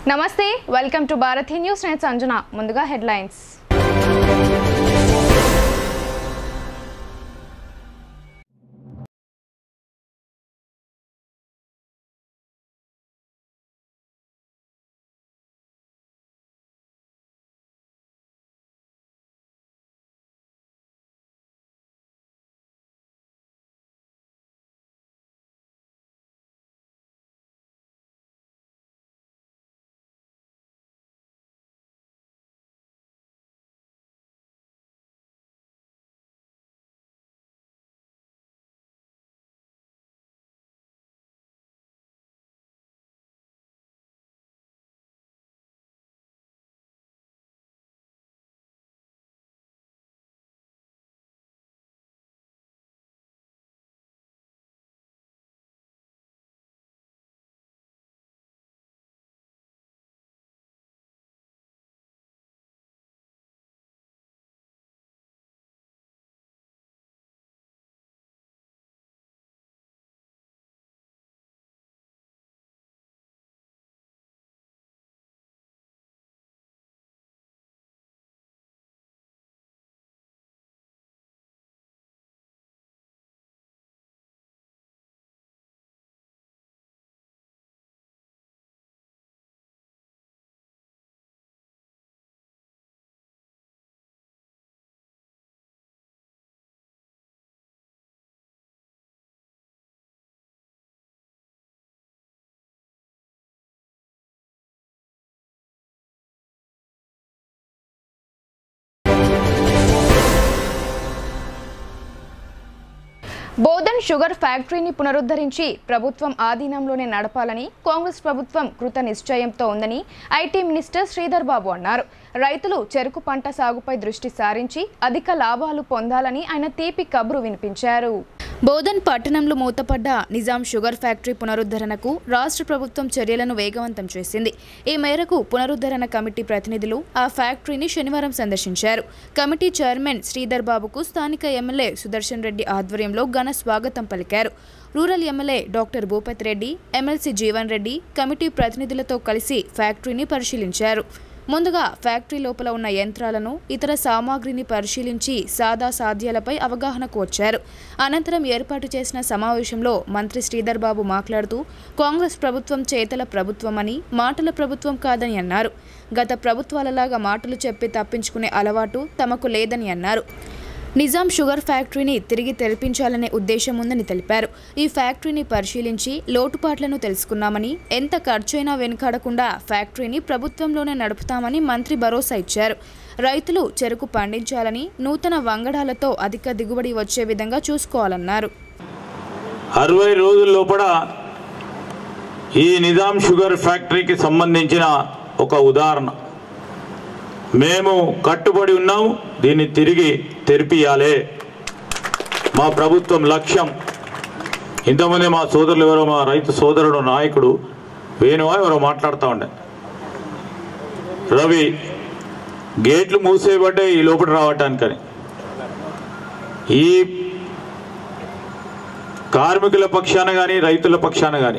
నమస్తే welcome to Bharati news నేను సంజన ముందుగా హెడ్లైన్స్ బోధన్ షుగర్ ఫ్యాక్టరీని పునరుద్ధరించి ప్రభుత్వం ఆధీనంలోనే నడపాలని కాంగ్రెస్ ప్రభుత్వం కృత నిశ్చయంతో ఉందని ఐటీ మినిస్టర్ శ్రీధర్ బాబు అన్నారు రైతులు చెరుకు పంట సాగుపై దృష్టి సారించి అధిక లాభాలు పొందాలని ఆయన తీపి కబురు వినిపించారు బోధన్ పట్టణంలో మూతపడ్డ నిజాం షుగర్ ఫ్యాక్టరీ పునరుద్ధరణకు రాష్ట్ర ప్రభుత్వం చర్యలను వేగవంతం చేసింది ఈ మేరకు పునరుద్ధరణ కమిటీ ప్రతినిధులు ఆ ఫ్యాక్టరీని శనివారం సందర్శించారు కమిటీ చైర్మన్ శ్రీధర్ బాబుకు స్థానిక ఎమ్మెల్యే సుదర్శన్ రెడ్డి ఆధ్వర్యంలో ఘన స్వాగతం పలికారు rural MLA doctor Bhupath Reddy MLC Jeevan Reddy committee ప్రతినిధులతో కలిసి ఫ్యాక్టరీని పరిశీలించారు ముందుగా ఫ్యాక్టరీ లోపల ఉన్న యంత్రాలను ఇతర సామాగ్రిని పరిశీలించి సాదా సాధ్యాలపై అవగాహనకు వచ్చారు అనంతరం ఏర్పాటు చేసిన సమావేశంలో మంత్రి శ్రీధర్ బాబు మాట్లాడుతూ కాంగ్రెస్ ప్రభుత్వం చేతల ప్రభుత్వమని మాటల ప్రభుత్వం కాదని అన్నారు గత ప్రభుత్వాలలాగా మాటలు చెప్పి తప్పించుకునే అలవాటు తమకు లేదని అన్నారు నిజాం షుగర్ ఫ్యాక్టరీని తిరిగి తెరిపించాలనే ఉద్దేశం ఉందని తెలిపారు ఈ ఫ్యాక్టరీని పరిశీలించి లోటుపాట్లను తెలుసుకున్నామని ఎంత ఖర్చైనా వెనుకాడకుండా ఫ్యాక్టరీని ప్రభుత్వంలోనే నడుపుతామని మంత్రి భరోసా ఇచ్చారు రైతులు చెరుకు పండించాలని నూతన వంగడాలతో అధిక దిగుబడి వచ్చే విధంగా చూసుకోవాలన్నారు అరవై రోజుల లోపల ఈ నిజాం షుగర్ ఫ్యాక్టరీకి సంబంధించిన ఒక ఉదాహరణ మేము కట్టుబడి ఉన్నాం దీన్ని తిరిగి తెరిపియాలి మా ప్రభుత్వం లక్ష్యం ఇంతకుముందే మా సోదరులు ఎవరో మా రైతు సోదరుడు నాయకుడు వేణువా ఎవరో మాట్లాడుతూ ఉండే రవి గేట్లు మూసేయబడ్డాయి ఈ లోపల రావటానికని ఈ కార్మికుల పక్షాన కానీ రైతుల పక్షాన కానీ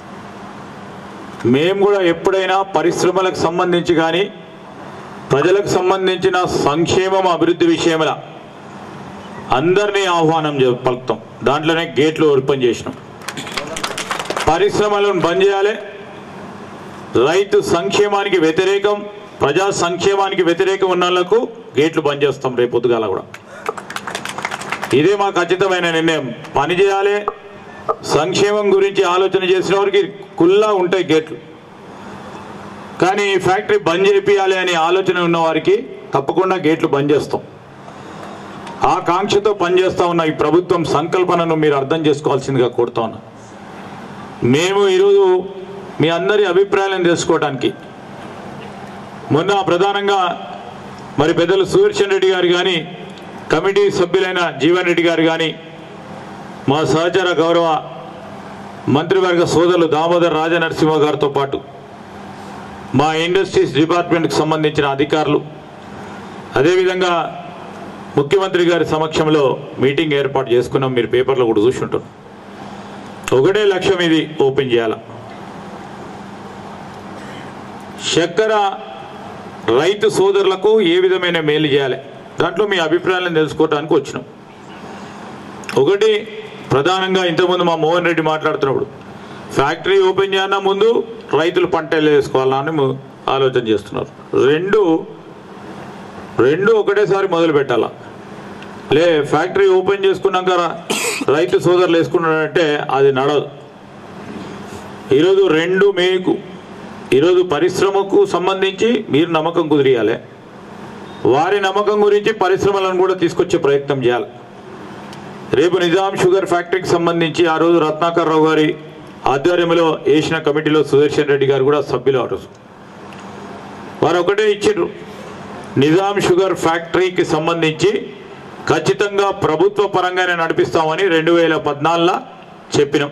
మేము కూడా ఎప్పుడైనా పరిశ్రమలకు సంబంధించి కానీ ప్రజలకు సంబంధించిన సంక్షేమం అభివృద్ధి విషయముల అందరినీ ఆహ్వానం చే- పలుకుతాం దాంట్లోనే గేట్లు ఓపెన్ చేసినాం పరిశ్రమలను బంద్ చేయాలి రైతు సంక్షేమానికి వ్యతిరేకం ప్రజా సంక్షేమానికి వ్యతిరేకం ఉన్న వాళ్ళకు గేట్లు బంద్ చేస్తాం రేపు పొద్దుగాల కూడా ఇదే మా ఖచ్చితమైన నిర్ణయం పని చేయాలి సంక్షేమం గురించి ఆలోచన చేసిన వారికి కుల్లా ఉంటాయి గేట్లు కానీ ఈ ఫ్యాక్టరీ బంద్ చేపియాలి అనే ఆలోచన ఉన్న వారికి తప్పకుండా గేట్లు బంద్ చేస్తాం ఆ కాంక్షతో పనిచేస్తా ఉన్న ఈ ప్రభుత్వం సంకల్పనను మీరు అర్థం చేసుకోవాల్సిందిగా కోరుతా ఉన్నా మేము ఈరోజు మీ అందరి అభిప్రాయాలను తెలుసుకోవడానికి మొన్న ప్రధానంగా మరి పెద్దలు సుదర్శన్ రెడ్డి గారు కానీ కమిటీ సభ్యులైన జీవన్ రెడ్డి గారు కానీ మా సహచర గౌరవ మంత్రివర్గ సోదరులు దామోదర్ రాజనరసింహ గారితో పాటు మా ఇండస్ట్రీస్ డిపార్ట్మెంట్కి సంబంధించిన అధికారులు అదేవిధంగా ముఖ్యమంత్రి గారి సమక్షంలో మీటింగ్ ఏర్పాటు చేసుకున్నాం మీరు పేపర్లో కూడా చూసుంటారు ఒకటే లక్ష్యం ఇది ఓపెన్ చేయాల చక్కెర రైతు సోదరులకు ఏ విధమైన మేలు చేయాలి దాంట్లో మీ అభిప్రాయాలను తెలుసుకోవడానికి వచ్చినాం ఒకటి ప్రధానంగా ఇంతకుముందు మా మోహన్ రెడ్డి మాట్లాడుతున్నప్పుడు ఫ్యాక్టరీ ఓపెన్ చేయన ముందు రైతులు పంటలు వేసుకోవాలని ము- ఆలోచన చేస్తున్నారు రెండు రెండు ఒకటేసారి మొదలు పెట్టాలా లే ఫ్యాక్టరీ ఓపెన్ చేసుకున్నాక ర- రైతు సోదరులు వేసుకున్నారంటే అది నడదు ఈరోజు రెండు మీకు ఈరోజు పరిశ్రమకు సంబంధించి మీరు నమ్మకం కుదిరియాలి వారి నమ్మకం గురించి పరిశ్రమలను కూడా తీసుకొచ్చే ప్రయత్నం చేయాలి రేపు నిజాం షుగర్ ఫ్యాక్టరీకి సంబంధించి ఆ రోజు రత్నాకర్ రావు గారి ఆధ్వర్యంలో వేసిన కమిటీలో సుదర్శన్ రెడ్డి గారు కూడా సభ్యులు ఆ రోజు వారు ఒకటే ఇచ్చిండ్రు నిజాం షుగర్ ఫ్యాక్టరీకి సంబంధించి ఖచ్చితంగా ప్రభుత్వ పరంగానే నడిపిస్తామని రెండు వేల పద్నాలుగులో చెప్పినాం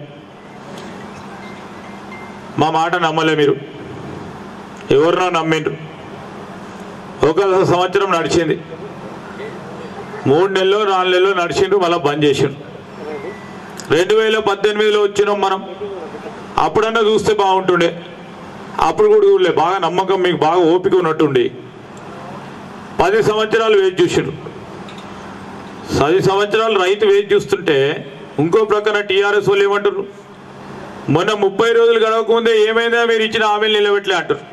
మా మాట నమ్మలే మీరు ఎవరినో నమ్మిండ్రు ఒక సంవత్సరం నడిచింది మూడు నెలలు నాలుగు నెలలు నడిచిండ్రు మళ్ళీ బంద్ చేసిండ్రు రెండు వేల పద్దెనిమిదిలో వచ్చినాం మనం అప్పుడన్నా చూస్తే బాగుంటుండే అప్పుడు కూడా చూడలే బాగా నమ్మకం మీకు బాగా ఓపిక ఉన్నట్టుండి పది సంవత్సరాలు వేచి చూసిండ్రు పది సంవత్సరాలు రైతు వేచి చూస్తుంటే ఇంకో ప్రక్కన టీఆర్ఎస్ వాళ్ళు ఏమంటారు మొన్న ముప్పై రోజులు గడవకముందే ఏమైందా మీరు ఇచ్చిన హామీలు నిలబెట్టలే అంటారు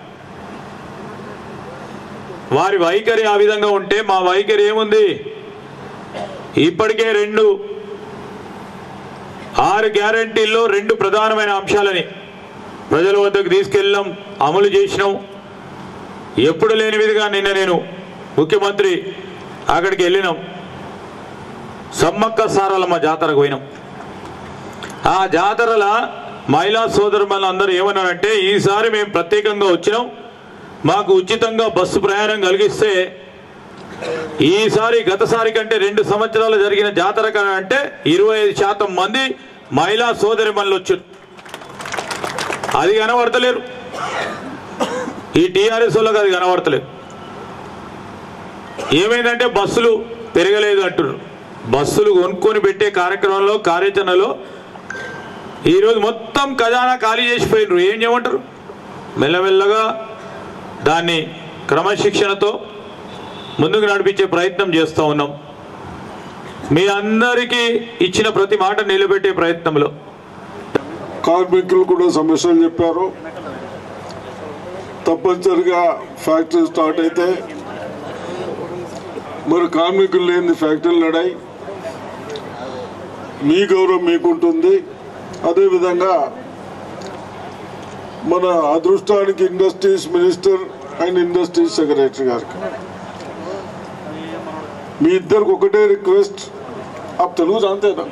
వారి వైఖరి ఆ విధంగా ఉంటే మా వైఖరి ఏముంది ఇప్పటికే రెండు ఆరు గ్యారంటీల్లో రెండు ప్రధానమైన అంశాలని ప్రజల వద్దకు తీసుకెళ్ళాం అమలు చేసినాం ఎప్పుడు లేని విధంగా నిన్న నేను ముఖ్యమంత్రి అక్కడికి వెళ్ళినాం సమ్మక్క సారలమ్మ జాతరకు పోయినాం ఆ జాతరల మహిళా సోదరులు అందరూ ఏమన్నారంటే ఈసారి మేము ప్రత్యేకంగా వచ్చినాం మాకు ఉచితంగా బస్సు ప్రయాణం కలిగిస్తే ఈసారి గతసారి కంటే రెండు సంవత్సరాలు జరిగిన జాతర కన్నా అంటే ఇరవై ఐదు శాతం మంది మహిళా సోదరి మనులు వచ్చారు అది కనబడతలేరు ఈ టీఆర్ఎస్ వాళ్ళకి అది కనబడతలేదు ఏమైందంటే బస్సులు పెరగలేదు అంటున్నారు బస్సులు కొనుక్కొని పెట్టే కార్యక్రమంలో కార్యాచరణలో ఈరోజు మొత్తం ఖజానా ఖాళీ చేసిపోయినారు ఏం చేయమంటారు మెల్లమెల్లగా దాన్ని క్రమశిక్షణతో ముందుకు నడిపించే ప్రయత్నం చేస్తూ ఉన్నాం మీ అందరికీ ఇచ్చిన ప్రతి మాట నిలబెట్టే ప్రయత్నంలో కార్మికులు కూడా సమస్యలు చెప్పారు తప్పనిసరిగా ఫ్యాక్టరీ స్టార్ట్ అయితే మరి కార్మికులు లేని ఫ్యాక్టరీలు నడాయి మీ గౌరవం మీకుంటుంది అదేవిధంగా మన అదృష్టానికి industries minister and industries secretary గారికి మీ ఇద్దరికి ఒకటే రిక్వెస్ట్ आप తెలుగు जानते ना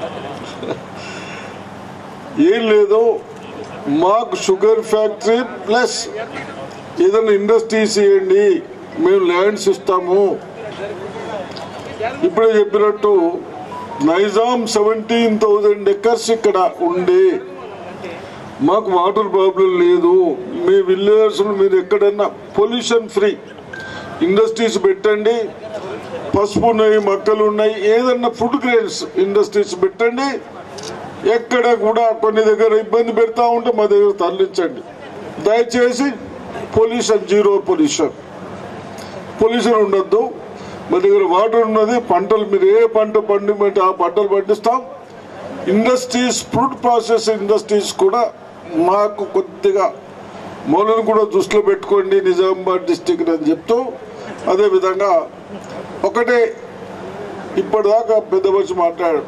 ఏం లేదు మాకు షుగర్ ఫ్యాక్టరీ ప్లస్ ఏదైనా ఇండస్ట్రీస్ ఇవ్వండి మేము ల్యాండ్స్ ఇస్తాము ఇప్పుడే చెప్పినట్టు నైజాం సెవెంటీన్ థౌజండ్ ఎకర్స్ ఇక్కడ ఉండి మాకు వాటర్ ప్రాబ్లం లేదు మీ విలేజర్స్ మీరు ఎక్కడన్నా పొల్యూషన్ ఫ్రీ ఇండస్ట్రీస్ పెట్టండి పసుపు ఉన్నాయి మొక్కలు ఉన్నాయి ఏదన్నా ఫుడ్ గ్రెయిన్స్ ఇండస్ట్రీస్ పెట్టండి ఎక్కడ కూడా కొన్ని దగ్గర ఇబ్బంది పెడతా ఉంటే మా దగ్గర తరలించండి దయచేసి పొల్యూషన్ జీరో పొల్యూషన్ పొల్యూషన్ ఉండొద్దు మా దగ్గర వాటర్ ఉన్నది పంటలు మీరు ఏ పంట పండిమంటే ఆ పంటలు పండిస్తాం ఇండస్ట్రీస్ ఫుడ్ ప్రాసెస్ ఇండస్ట్రీస్ కూడా మాకు కొద్దిగా మూలను కూడా దృష్టిలో పెట్టుకోండి నిజామాబాద్ డిస్టిక్ అని చెప్తూ అదేవిధంగా ఒకటే ఇప్పటిదాకా పెద్ద మనిషి మాట్లాడాడు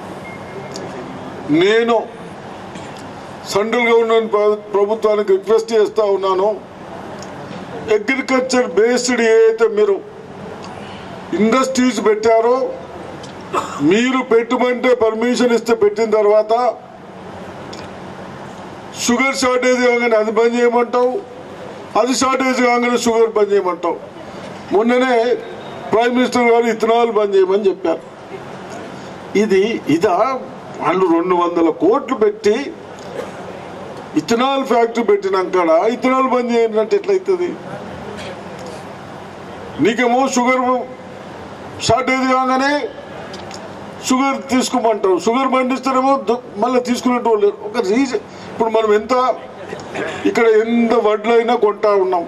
నేను సెంట్రల్ గవర్నమెంట్ ప్ర- ప్రభుత్వానికి రిక్వెస్ట్ చేస్తా ఉన్నాను అగ్రికల్చర్ బేస్డ్ ఏదైతే మీరు ఇండస్ట్రీస్ పెట్టారో మీరు పెట్టుమంటే పర్మిషన్ ఇస్తే పెట్టిన తర్వాత షుగర్ షార్టేజ్ కాగానే అది బంద్ చేయమంటావు అది షార్టేజ్ కాగానే షుగర్ బంద్ చేయమంటావు మొన్ననే ప్రైమ్ మినిస్టర్ గారు ఇథనాల్ బంద్ చేయమని చెప్పారు ఇది ఇదా వాళ్ళు రెండు వందల కోట్లు పెట్టి ఇథనాల్ ఫ్యాక్టరీ పెట్టినాక ఇథనాల్ బంద్ చేయనట్టు ఎట్లయితుంది నీకేమో షుగర్ షార్టేజ్ కాగానే షుగర్ తీసుకోమంటావు షుగర్ పండిస్తారేమో ద- మళ్ళీ తీసుకునేటోళ్ళు లేరు. ఒక రీజన్ ఇప్పుడు మనం ఎంత ఇక్కడ ఎంత వడ్లైనా కొంటా ఉన్నాం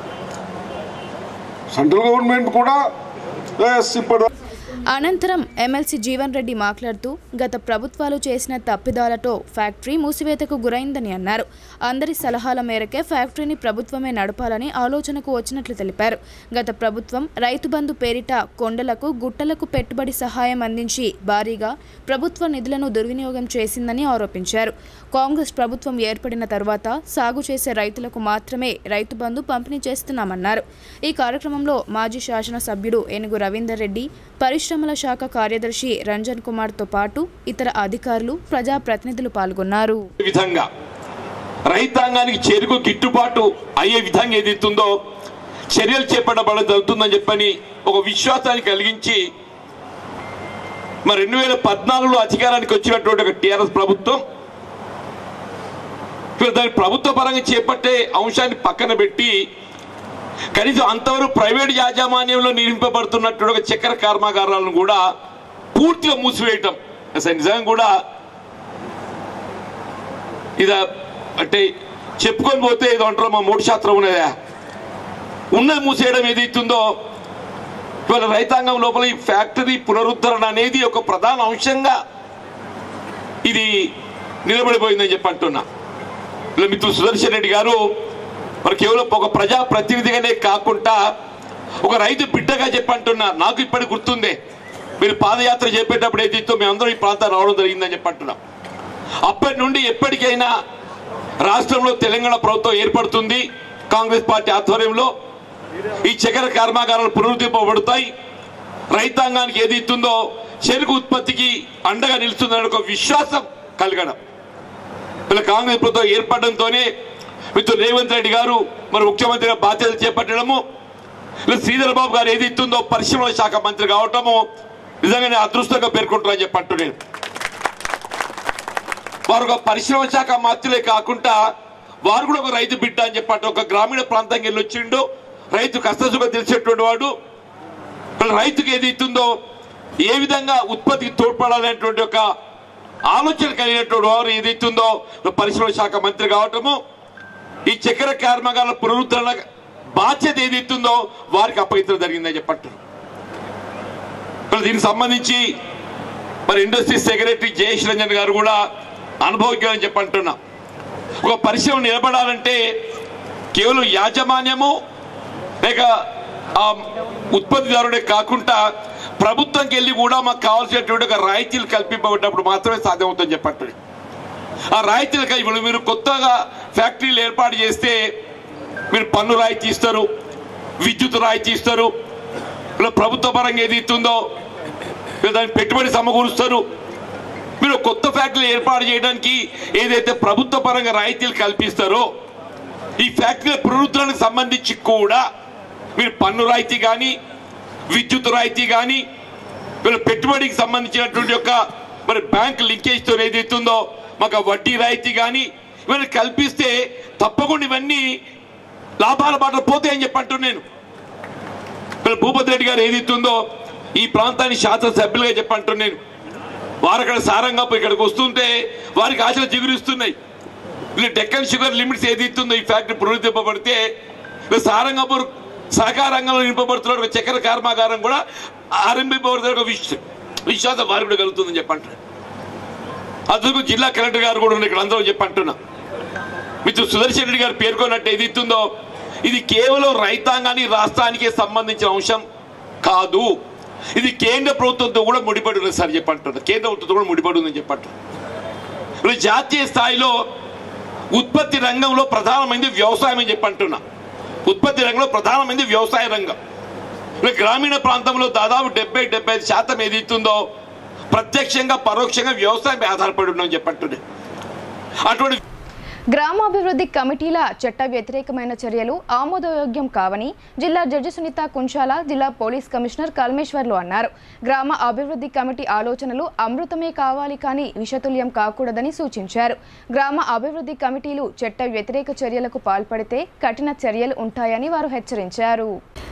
సెంట్రల్ గవర్నమెంట్ కూడా yes, ఇప్పుడు అనంతరం ఎమ్మెల్సీ జీవన్ రెడ్డి మాట్లాడుతూ గత ప్రభుత్వాలు చేసిన తప్పిదాలతో ఫ్యాక్టరీ మూసివేతకు గురైందని అన్నారు అందరి సలహాల మేరకే ఫ్యాక్టరీని ప్రభుత్వమే నడపాలని ఆలోచనకు వచ్చినట్లు తెలిపారు గత ప్రభుత్వం రైతు బంధు పేరిట కొండలకు గుట్టలకు పెట్టుబడి సహాయం అందించి భారీగా ప్రభుత్వ నిధులను దుర్వినియోగం చేసిందని ఆరోపించారు కాంగ్రెస్ ప్రభుత్వం ఏర్పడిన తర్వాత సాగు చేసే రైతులకు మాత్రమే రైతు బంధు పంపిణీ చేస్తున్నామన్నారు ఈ కార్యక్రమంలో మాజీ శాసనసభ్యుడు ఏనుగు రవీందర్ రెడ్డి పరిశ్రమల శాఖ కార్యదర్శి రంజన్ కుమార్తో పాటు ఇతర అధికారులు ప్రజాప్రతినిధులు పాల్గొన్నారు విధంగా రైతాంగానికి చెరుకు గిట్టుబాటు అయ్యే విధంగా ఏదైతుందో చర్యలు చేపట్టబడ జరుగుతుందని చెప్పని ఒక విశ్వాసాన్ని కలిగించి మరి రెండు వేల పద్నాలుగులో అధికారానికి వచ్చినటువంటి ఒక టీఆర్ఎస్ ప్రభుత్వం ఇప్పుడు దాని ప్రభుత్వ పరంగా చేపట్టే అంశాన్ని పక్కన పెట్టి కనీసం అంతవరకు ప్రైవేట్ యాజమాన్యంలో నిర్మింపబడుతున్నటువంటి ఒక చక్కెర కర్మాగారాలను కూడా పూర్తిగా మూసివేయటం అసలు నిజంగా కూడా ఇది అంటే చెప్పుకొని పోతే ఏదో అంటారు మా మూడు శాస్త్రం ఉన్నదా ఉన్నది మూసేయడం ఏదైతుందో ఇవాళ రైతాంగం లోపల ఈ ఫ్యాక్టరీ పునరుద్ధరణ అనేది ఒక ప్రధాన అంశంగా ఇది నిలబడిపోయిందని చెప్పి అంటున్నా ఇలా మిత్రులు సుదర్శన్ రెడ్డి గారు మరి కేవలం ఒక ప్రజా ప్రతినిధిగానే కాకుండా ఒక రైతు బిడ్డగా చెప్పి అంటున్నా నాకు ఇప్పటికి గుర్తుందే మీరు పాదయాత్ర చేపేటప్పుడు ఏదైతే మేమందరం ఈ ప్రాంతం రావడం జరిగిందని చెప్పి అంటున్నాం అప్పటి నుండి ఎప్పటికైనా రాష్ట్రంలో తెలంగాణ ప్రభుత్వం ఏర్పడుతుంది కాంగ్రెస్ పార్టీ ఆధ్వర్యంలో ఈ చక్కెర కర్మాగారాలు పునరుద్ధరింపబడతాయి రైతాంగానికి ఏది ఇస్తుందో చెరుకు ఉత్పత్తికి అండగా నిలుస్తుందనే ఒక విశ్వాసం కలగడం ఇలా కాంగ్రెస్ ప్రభుత్వం ఏర్పడడంతోనే మిత్రులు రేవంత్ రెడ్డి గారు మరి ముఖ్యమంత్రిగా బాధ్యతలు చేపట్టడము ఇలా శ్రీధర్ బాబు గారు ఏది ఇస్తుందో పరిశ్రమల శాఖ మంత్రి కావటము నిజంగానే అదృష్టంగా పేర్కొంటున్నారని చెప్పట్టు నేను వారు ఒక పరిశ్రమ శాఖ మంత్రులే కాకుండా వారు కూడా ఒక రైతు బిడ్డ అని చెప్పట్టు ఒక గ్రామీణ ప్రాంతానికి వెళ్ళి వచ్చిండు రైతు కష్టసుఖం తెలిసేటువంటి వాడు మరి రైతుకి ఏది ఇస్తుందో ఏ విధంగా ఉత్పత్తికి తోడ్పడాలనేటువంటి ఒక ఆలోచన కలిగినటువంటి వారు ఏది ఇస్తుందో పరిశ్రమ శాఖ మంత్రి కావటము ఈ చక్కెర కర్మాగారాల పునరుద్ధరణ బాధ్యత ఏది ఇస్తుందో వారికి అప్పగించడం జరిగిందని చెప్పట్టు మరి దీనికి సంబంధించి మరి ఇండస్ట్రీ సెక్రటరీ జయేష్ రంజన్ గారు కూడా అనుభవజ్ఞని చెప్పి అంటున్నా ఒక పరిశ్రమ నిలబడాలంటే కేవలం యాజమాన్యము లేక ఆ ఉత్పత్తిదారుడే కాకుండా ప్రభుత్వంకి వెళ్ళి కూడా మాకు కావాల్సినటువంటి ఒక రాయితీలు కల్పింపబడినప్పుడు మాత్రమే సాధ్యమవుతుందని చెప్పట్టు ఆ రాయితీలు కల్- ఇప్పుడు మీరు కొత్తగా ఫ్యాక్టరీలు ఏర్పాటు చేస్తే మీరు పన్ను రాయితీ ఇస్తారు విద్యుత్ రాయితీ ఇస్తారు ఇలా ప్రభుత్వ పరంగా ఏది ఇస్తుందో మీరు దానికి పెట్టుబడి సమకూరుస్తారు మీరు కొత్త ఫ్యాక్టరీలు ఏర్పాటు చేయడానికి ఏదైతే ప్రభుత్వ పరంగా రాయితీలు కల్పిస్తారో ఈ ఫ్యాక్టరీల పునరుద్ధరణకు సంబంధించి కూడా మీరు పన్ను రాయితీ కానీ విద్యుత్ రాయితీ కానీ వీళ్ళ పెట్టుబడికి సంబంధించినటువంటి యొక్క మరి బ్యాంక్ లింకేజ్తో ఏదైతుందో మాకు ఆ వడ్డీ రాయితీ కానీ ఇవన్నీ కల్పిస్తే తప్పకుండా ఇవన్నీ లాభాల బాట పోతాయని చెప్పంటున్నాను నేను వీళ్ళ భూపతి రెడ్డి గారు ఏదైతుందో ఈ ప్రాంతాన్ని శాసనసభ్యులుగా చెప్పంటున్నాను నేను వారు అక్కడ సారంగాపు ఇక్కడికి వస్తుంటే వారికి ఆశలు చిగురిస్తున్నాయి వీళ్ళు డెక్కన్ షుగర్ లిమిట్స్ ఏది ఇస్తుందో ఈ ఫ్యాక్టరీ పునరుద్ధరింపబడితే వీళ్ళు సారంగపూర్ సహకార రంగంలో నింపబడుతున్న ఒక చక్కెర కర్మాగారం కూడా ఆరంభింపబడుతున్న ఒక విశ్వ విశ్వాసం వారికి కూడా కలుగుతుందని చెప్పంటున్నారు అందుకు జిల్లా కలెక్టర్ గారు కూడా ఉన్నారు ఇక్కడ అందరూ చెప్పంటున్నా మిత్రుడు సుదర్శన్ రెడ్డి గారు పేర్కొన్నట్టు ఏది ఇస్తుందో ఇది కేవలం రైతాంగానికి రాష్ట్రానికే సంబంధించిన అంశం కాదు ఇది కేంద్ర ప్రభుత్వంతో కూడా ముడిపడి ఉంది సార్ చెప్పంటున్నారు కేంద్ర ప్రభుత్వంతో కూడా ముడిపడి ఉందని చెప్పంటున్నారు ఇప్పుడు జాతీయ స్థాయిలో ఉత్పత్తి రంగంలో ప్రధానమైనది వ్యవసాయం అని చెప్పంటున్నా ఉత్పత్తి రంగంలో ప్రధానమైనది వ్యవసాయ రంగం ఇప్పుడు గ్రామీణ ప్రాంతంలో దాదాపు డెబ్బై డెబ్బై ఐదు శాతం ఏది ఇస్తుందో ప్రత్యక్షంగా పరోక్షంగా వ్యవసాయం ఆధారపడి ఉందని చెప్పంటున్నాయి అటువంటి గ్రామాభివృద్ధి కమిటీల చట్ట వ్యతిరేకమైన చర్యలు ఆమోదయోగ్యం కావని జిల్లా జడ్జి సునీత కుంచాల జిల్లా పోలీస్ కమిషనర్ కల్మేశ్వర్లు అన్నారు గ్రామ అభివృద్ధి కమిటీ ఆలోచనలు అమృతమే కావాలి కానీ విషతుల్యం కాకూడదని సూచించారు గ్రామ అభివృద్ధి కమిటీలు చట్ట వ్యతిరేక చర్యలకు పాల్పడితే కఠిన చర్యలు ఉంటాయని వారు హెచ్చరించారు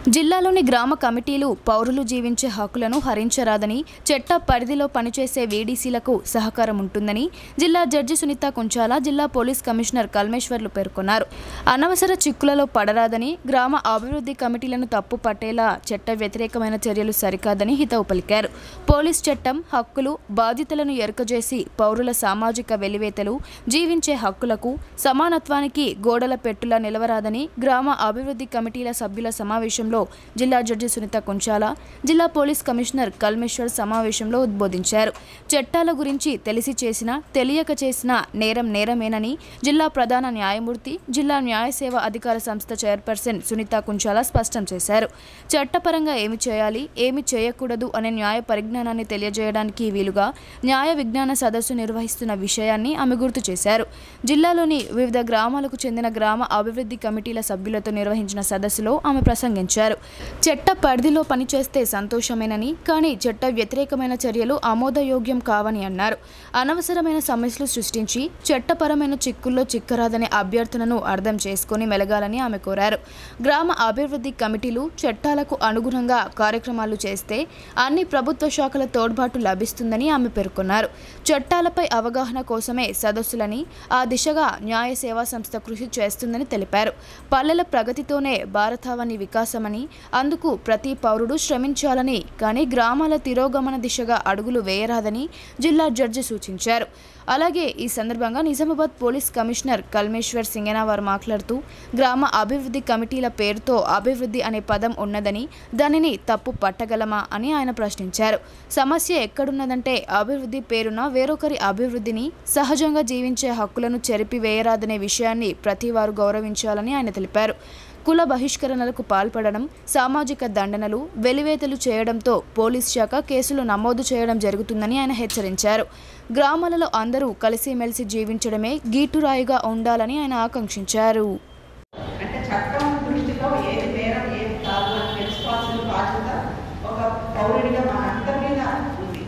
జిల్లాలోని గ్రామ కమిటీలు పౌరులు జీవించే హక్కులను హరించరాదని చట్ట పరిధిలో పనిచేసే వీడీసీలకు సహకారం ఉంటుందని జిల్లా జడ్జి సునీత కుంచాల జిల్లా పోలీస్ కమిషనర్ కల్మేశ్వర్లు పేర్కొన్నారు అనవసర చిక్కులలో పడరాదని గ్రామ అభివృద్ధి కమిటీలను తప్పు పట్టేలా చట్ట వ్యతిరేకమైన చర్యలు సరికాదని హితవు పలికారు పోలీస్ చట్టం హక్కులు బాధ్యతలను ఎరుకజేసి పౌరుల సామాజిక వెలివేతలు జీవించే హక్కులకు సమానత్వానికి గోడల పెట్టులా నిలవరాదని గ్రామ అభివృద్ధి కమిటీల సభ్యుల సమావేశంలో జిల్లా జడ్జి సునీత కుంచాల జిల్లా పోలీస్ కమిషనర్ కల్మేశ్వర్ సమావేశంలో ఉద్బోధించారు చట్టాల గురించి తెలిసి చేసిన తెలియక చేసిన నేరం నేరమేనని జిల్లా ప్రధాన న్యాయమూర్తి జిల్లా న్యాయ సేవ అధికార సంస్థ చైర్పర్సన్ సునీత కుంచాల స్పష్టం చేశారు చట్టపరంగా ఏమి చేయాలి ఏమి చేయకూడదు అనే న్యాయ పరిజ్ఞానాన్ని తెలియజేయడానికి వీలుగా న్యాయ విజ్ఞాన సదస్సు నిర్వహిస్తున్న విషయాన్ని ఆమె గుర్తు చేశారు జిల్లాలోని వివిధ గ్రామాలకు చెందిన గ్రామ అభివృద్ధి కమిటీల సభ్యులతో నిర్వహించిన సదస్సులో ఆమె ప్రసంగించారు చట్ట పరిధిలో పనిచేస్తే సంతోషమేనని కానీ చట్ట వ్యతిరేకమైన చర్యలు ఆమోదయోగ్యం కావని అన్నారు అనవసరమైన సమస్యలు సృష్టించి చట్టపరమైన చిక్కుల్లో చిక్కరాదనే అభ్యర్థనను అర్థం చేసుకొని మెలగాలని ఆమె కోరారు గ్రామ అభివృద్ధి కమిటీలు చట్టాలకు అనుగుణంగా కార్యక్రమాలు చేస్తే అన్ని ప్రభుత్వ శాఖల తోడ్పాటు లభిస్తుందని ఆమె పేర్కొన్నారు చట్టాలపై అవగాహన కోసమే సదస్సులని ఆ దిశగా న్యాయ సేవా సంస్థ కృషి చేస్తుందని తెలిపారు పల్లెల ప్రగతితోనే భారతావని వికాసమని అందుకు ప్రతి పౌరుడు శ్రమించాలని కానీ గ్రామాల తిరోగమన దిశగా అడుగులు వేయరాదని జిల్లా జడ్జి సూచించారు అలాగే ఈ సందర్భంగా నిజామాబాద్ పోలీస్ కమిషనర్ కల్మేశ్వర్ సింగేనా వారు మాట్లాడుతూ గ్రామ అభివృద్ధి కమిటీల పేరుతో అభివృద్ధి అనే పదం ఉన్నదని దానిని తప్పు పట్టగలమా అని ఆయన ప్రశ్నించారు సమస్య ఎక్కడున్నదంటే అభివృద్ధి పేరున వేరొకరి అభివృద్ధిని సహజంగా జీవించే హక్కులను చెరిపివేయరాదనే విషయాన్ని ప్రతి వారు గౌరవించాలని ఆయన తెలిపారు కుల బహిష్కరణలకు పాల్పడడం సామాజిక దండనలు వెలివేతలు చేయడంతో పోలీస్ శాఖ కేసులు నమోదు చేయడం జరుగుతుందని ఆయన హెచ్చరించారు గ్రామాలలో అందరూ కలిసిమెలిసి జీవించడమే గీటురాయిగా ఉండాలని ఆయన ఆకాంక్షించారు అంటే చట్టం దృష్టిలో ఏది నేరం ఏది కాదు అని తెలుసుకోవాల్సిన బాధ్యత ఒక పౌరుడిగా మన అందరి మీద ఉంది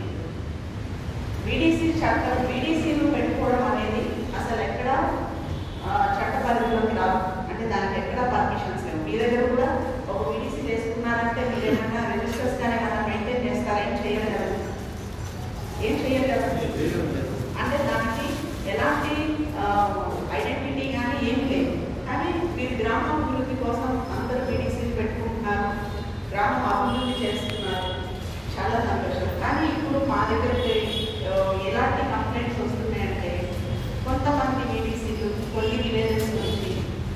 వీడీసీ చట్టం వీడీసీలు పెట్టుకోవడం అనేది అసలు ఎక్కడ ఆ, చట్ట పరిధిలోకి రాదు అంటే దానికి ఎక్కడ పర్మిషన్స్ లేవు మీ దగ్గర కూడా ఒక వీడీసీ చేసుకున్నారంటే మీరు ఏమైనా రిజిస్టర్స్ కానీ ఏమైనా మెయింటైన్ చేస్తారా ఏం చేయలేరు ఏం చేయలేరు అంటే దానికి ఎలాంటి ఐడెంటిటీ కానీ ఏం లేదు కానీ మీరు గ్రామాభివృద్ధి కోసం అందరూ బీడీసీలు పెట్టుకుంటున్నారు గ్రామం అభివృద్ధి చేస్తున్నారు చాలా సంతోషం కానీ ఇప్పుడు మా దగ్గరికి ఆ, ఎలాంటి కంప్లైంట్స్ వస్తున్నాయంటే కొంతమంది బీడీసీలు కొన్ని విలేజెస్ నుంచి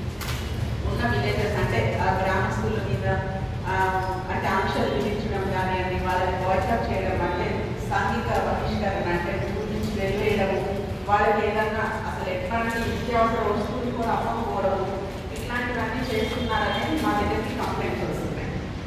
ఉన్న విలేజెస్ అంటే ఆ గ్రామస్తుల మీద ఆ, అంటే ఆంక్షలు విధించడం కానివ్వండి వాళ్ళని బాయ్కట్ చేయడం అంటే సాంఘిక బహిష్కరణ అంటే ఊరి నుంచి వెళ్ళేయడం వాళ్ళకి ఏదన్నా అసలు ఎట్లాంటి నిత్యావసర వస్తువులు కూడా అమ్మకపోవడం ఇట్లాంటివన్నీ చేస్తున్నారనేది మా దగ్గరికి కంప్లైంట్స్ వస్తున్నాయి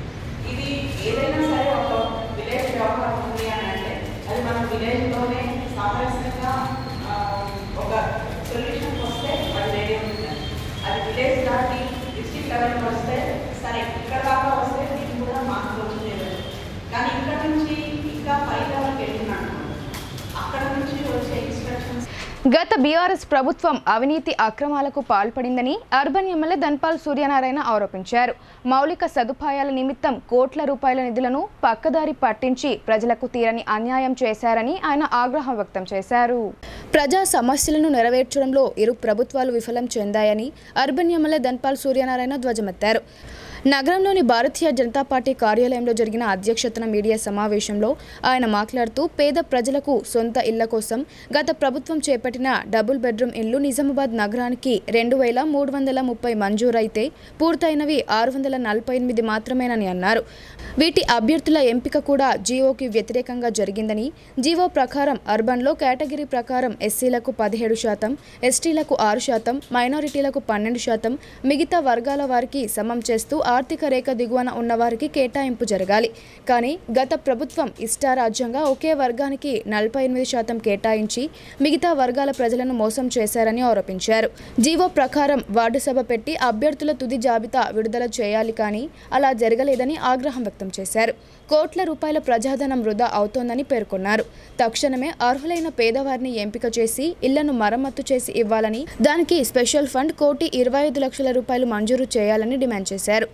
ఇది ఏదైనా సరే ఒక విలేజ్ వ్యవహారం ఉంది అని అంటే అది మన విలేజ్లోనే సామరస్యంగా ఆ, ఒక సొల్యూషన్ వస్తే అది వేరే ఉంటుంది అది విలేజ్ దాటి డిస్ట్రిక్ట్ లెవెల్కి వస్తే సరే ఇక్కడ దాకా వస్తే దీన్ని కూడా మార్చుకోవచ్చు చేయలేదు కానీ ఇక్కడ నుంచి ఇంకా పై లెవెల్కి వెళ్ళినాను అక్కడ నుంచి వచ్చే ఇన్స్ట్రక్షన్స్ గత బీఆర్ఎస్ ప్రభుత్వం అవినీతి అక్రమాలకు పాల్పడిందని అర్బన్ ఎమ్మెల్యే ధన్పాల్ సూర్యనారాయణ ఆరోపించారు మౌలిక సదుపాయాల నిమిత్తం కోట్ల రూపాయల నిధులను పక్కదారి పట్టించి ప్రజలకు తీరని అన్యాయం చేశారని ఆయన ఆగ్రహం వ్యక్తం చేశారు ప్రజా సమస్యలను నెరవేర్చడంలో ఇరు ప్రభుత్వాలు విఫలం చెందాయని అర్బన్ ఎమ్మెల్యే ధన్పాల్ సూర్యనారాయణ ధ్వజమెత్తారు నగరంలోని భారతీయ జనతా పార్టీ కార్యాలయంలో జరిగిన అధ్యక్షతన మీడియా సమావేశంలో ఆయన మాట్లాడుతూ పేద ప్రజలకు సొంత ఇళ్ల కోసం గత ప్రభుత్వం చేపట్టిన డబుల్ బెడ్రూమ్ ఇళ్లు నిజామాబాద్ నగరానికి రెండు వేల మూడు వందల ముప్పై మంజూరైతే పూర్తయినవి ఆరు వందల నలభై ఎనిమిది మాత్రమేనని అన్నారు వీటి అభ్యర్థుల ఎంపిక కూడా జీవోకి వ్యతిరేకంగా జరిగిందని జీవో ప్రకారం అర్బన్లో కేటగిరీ ప్రకారం ఎస్సీలకు పదిహేడు శాతం ఎస్టీలకు ఆరు శాతం మైనారిటీలకు పన్నెండు శాతం మిగతా వర్గాల వారికి సమం చేస్తూ ఆర్థిక రేఖ దిగువన ఉన్న వారికి కేటాయింపు జరగాలి కానీ గత ప్రభుత్వం ఇష్టారాజ్యంగా ఒకే వర్గానికి నలభై ఎనిమిది శాతం కేటాయించి మిగతా వర్గాల ప్రజలను మోసం చేశారని ఆరోపించారు జీవో ప్రకారం వార్డు సభ పెట్టి అభ్యర్థుల తుది జాబితా విడుదల చేయాలి కానీ అలా జరగలేదని ఆగ్రహం వ్యక్తం చేశారు కోట్ల రూపాయల ప్రజాధనం వృధా అవుతోందని పేర్కొన్నారు తక్షణమే అర్హులైన పేదవారిని ఎంపిక చేసి ఇళ్లను మరమ్మతు చేసి ఇవ్వాలని దానికి స్పెషల్ ఫండ్ కోటి ఇరవై ఐదు లక్షల రూపాయలు మంజూరు చేయాలని డిమాండ్ చేశారు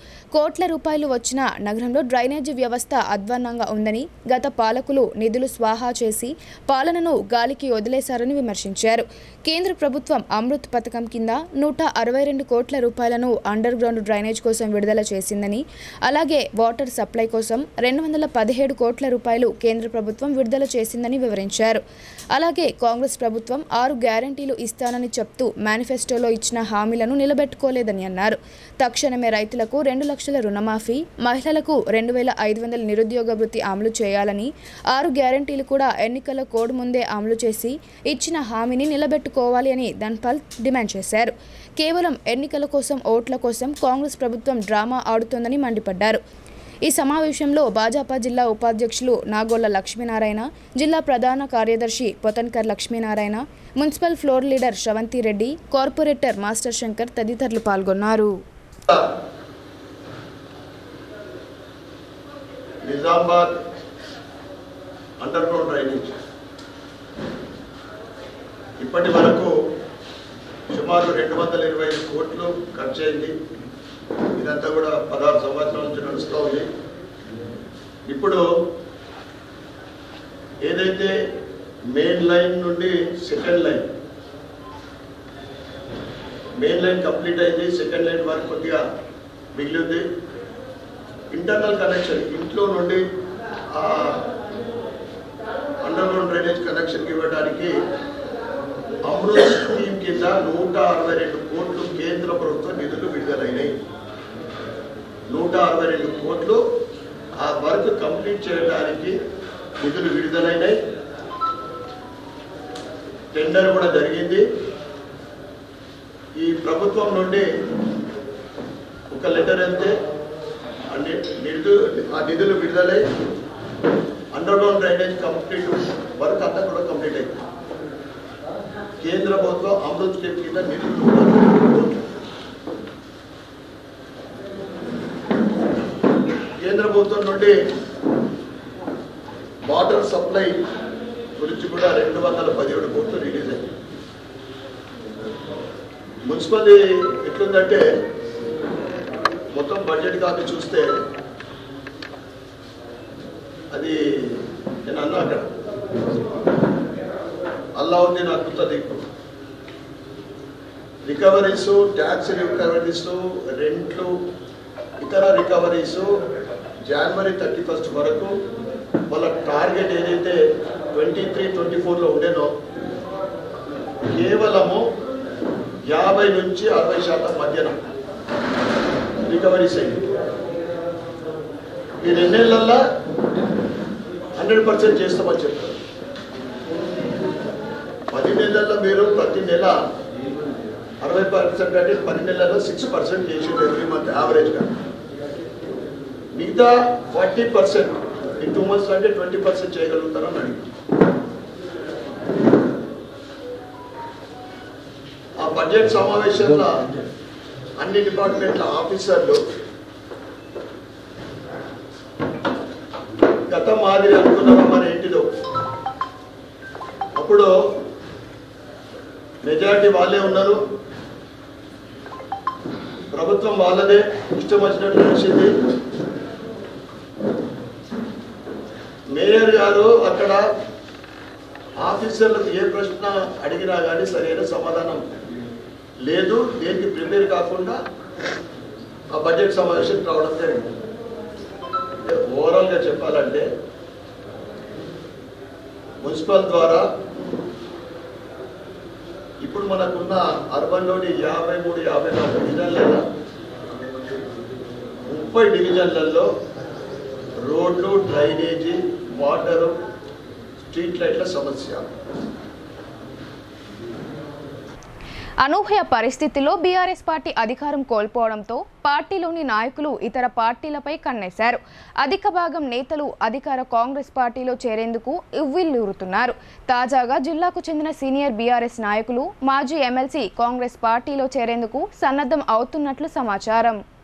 కోట్ల రూపాయలు వచ్చిన నగరంలో డ్రైనేజీ వ్యవస్థ అధ్వాన్నంగా ఉందని గత పాలకులు నిధులు స్వాహా చేసి పాలనను గాలికి వదిలేశారని విమర్శించారు కేంద్ర ప్రభుత్వం అమృత్ పథకం కింద నూట అరవై రెండు కోట్ల రూపాయలను అండర్ గ్రౌండ్ డ్రైనేజ్ కోసం విడుదల చేసిందని అలాగే వాటర్ సప్లై కోసం రెండు వందల పదిహేడు కోట్ల రూపాయలు కేంద్ర ప్రభుత్వం విడుదల చేసిందని వివరించారు అలాగే కాంగ్రెస్ ప్రభుత్వం ఆరు గ్యారంటీలు ఇస్తానని చెప్తూ మేనిఫెస్టోలో ఇచ్చిన హామీలను నిలబెట్టుకోలేదని అన్నారు తక్షణమే రైతులకు రెండు లక్షల రుణమాఫీ మహిళలకు రెండు వేల ఐదు వందల నిరుద్యోగ వృత్తి అమలు చేయాలని ఆరు గ్యారంటీలు కూడా ఎన్నికల కోడ్ ముందే అమలు చేసి ఇచ్చిన హామీని నిలబెట్టుకోవాలి అని ధన్పాల్ డిమాండ్ చేశారు కేవలం ఎన్నికల కోసం ఓట్ల కోసం కాంగ్రెస్ ప్రభుత్వం డ్రామా ఆడుతోందని మండిపడ్డారు ఈ సమావేశంలో భాజపా జిల్లా ఉపాధ్యక్షులు నాగోళ్ల లక్ష్మీనారాయణ జిల్లా ప్రధాన కార్యదర్శి Potankar Lakshminarayana municipal floor leader Sravanthi Reddy corporator master Shankar తదితరులు పాల్గొన్నారు నిజామాబాద్ అండర్ గ్రౌండ్ డ్రైనేజ్ ఇప్పటి వరకు సుమారు రెండు వందల ఇరవై ఐదు కోట్లు ఖర్చు అయింది ఇదంతా కూడా పదహారు సంవత్సరాల నుంచి నడుస్తూ ఉంది ఇప్పుడు ఏదైతే మెయిన్ లైన్ నుండి second line main line complete అయింది సెకండ్ లైన్ వరకు కొద్దిగా మిగిలింది ఇంటర్నల్ కనెక్షన్ ఇంట్లో నుండి అండర్ గ్రౌండ్ డ్రైనేజ్ కనెక్షన్ ఇవ్వడానికి అమృత్ స్కీమ్ కింద నూట అరవై రెండు కోట్లు కేంద్ర ప్రభుత్వ నిధులు విడుదలైనాయి నూట అరవై రెండు కోట్లు ఆ వర్క్ కంప్లీట్ చేయడానికి నిధులు విడుదలైనాయి టెండర్ కూడా జరిగింది ఈ ప్రభుత్వం నుండి ఒక లెటర్ వెళ్తే ఆ ని- నిధులు ఆ నిధులు విడుదలై underground drainage complete work అంతా కూడా కంప్లీట్ అయింది కేంద్ర ప్రభుత్వం అమృత్ స్కీమ్ కింద నిధులు కూడా కేంద్ర ప్రభుత్వం నుండి వాటర్ సప్లై గురించి కూడా రెండు వందల పదిహేడు కోట్లు రిలీజ్ అయింది మున్సిపల్ ఎట్లుందంటే మొత్తం బడ్జెట్ కాపీ చూస్తే అది నేను అన్నా అక్కడ అల్లావుద్దీన్ అద్భుత దీపం రికవరీస్ ట్యాక్స్ రికవరీస్ రెంట్లు ఇతర రికవరీస్ జనవరి థర్టీ ఫస్ట్ వరకు వాళ్ళ టార్గెట్ ఏదైతే ట్వంటీ త్రీ ట్వంటీ ఫోర్లో ఉండేనో కేవలము యాభై నుంచి అరవై శాతం మధ్యన రికవరీస్ అయ్యి ఈ రెండేళ్లల్లో హండ్రెడ్ పర్సెంట్ చేస్తామని చెప్పారు పది నెలల్లో మీరు ప్రతి నెల అరవై పర్సెంట్ అంటే పది నెలల్లో సిక్స్ పర్సెంట్ చేసిండు ఎవ్రీ మంత్ యావరేజ్గా మిగతా ఫార్టీ పర్సెంట్ ఈ టూ మంత్స్ అంటే ట్వంటీ పర్సెంట్ చేయగలుగుతారని అడిగి ఆ బడ్జెట్ సమావేశంలో అన్ని డిపార్ట్మెంట్ల ఆఫీసర్లు గత మాదిరి అనుకున్నారా మన ఇంటిలో అప్పుడు మెజారిటీ వాళ్ళే ఉన్నారు ప్రభుత్వం వాళ్ళదే ఇష్టం వచ్చినట్టు నడిచింది మేయర్ గారు అక్కడ ఆఫీసర్లకు ఏ ప్రశ్న అడిగినా కానీ సరైన సమాధానం లేదు దేనికి ప్రిపేర్ కాకుండా ఆ బడ్జెట్ సమావేశం రావడం జరిగింది ఓవరాల్గా చెప్పాలంటే మున్సిపల్ ద్వారా ఇప్పుడు మనకున్న అర్బన్లోని యాభై మూడు యాభై నాలుగు డివిజన్లలో ముప్పై డివిజన్లలో రోడ్లు డ్రైనేజీ వాటరు స్ట్రీట్ లైట్ల సమస్య అనూహ్య పరిస్థితిలో బీఆర్ఎస్ పార్టీ అధికారం కోల్పోవడంతో పార్టీలోని నాయకులు ఇతర పార్టీలపై కన్నేశారు అధిక భాగం నేతలు అధికార కాంగ్రెస్ పార్టీలో చేరేందుకు ఇవ్విల్లూరుతున్నారు తాజాగా జిల్లాకు చెందిన సీనియర్ బీఆర్ఎస్ నాయకులు మాజీ ఎమ్మెల్సీ కాంగ్రెస్ పార్టీలో చేరేందుకు సన్నద్ధం అవుతున్నట్లు సమాచారం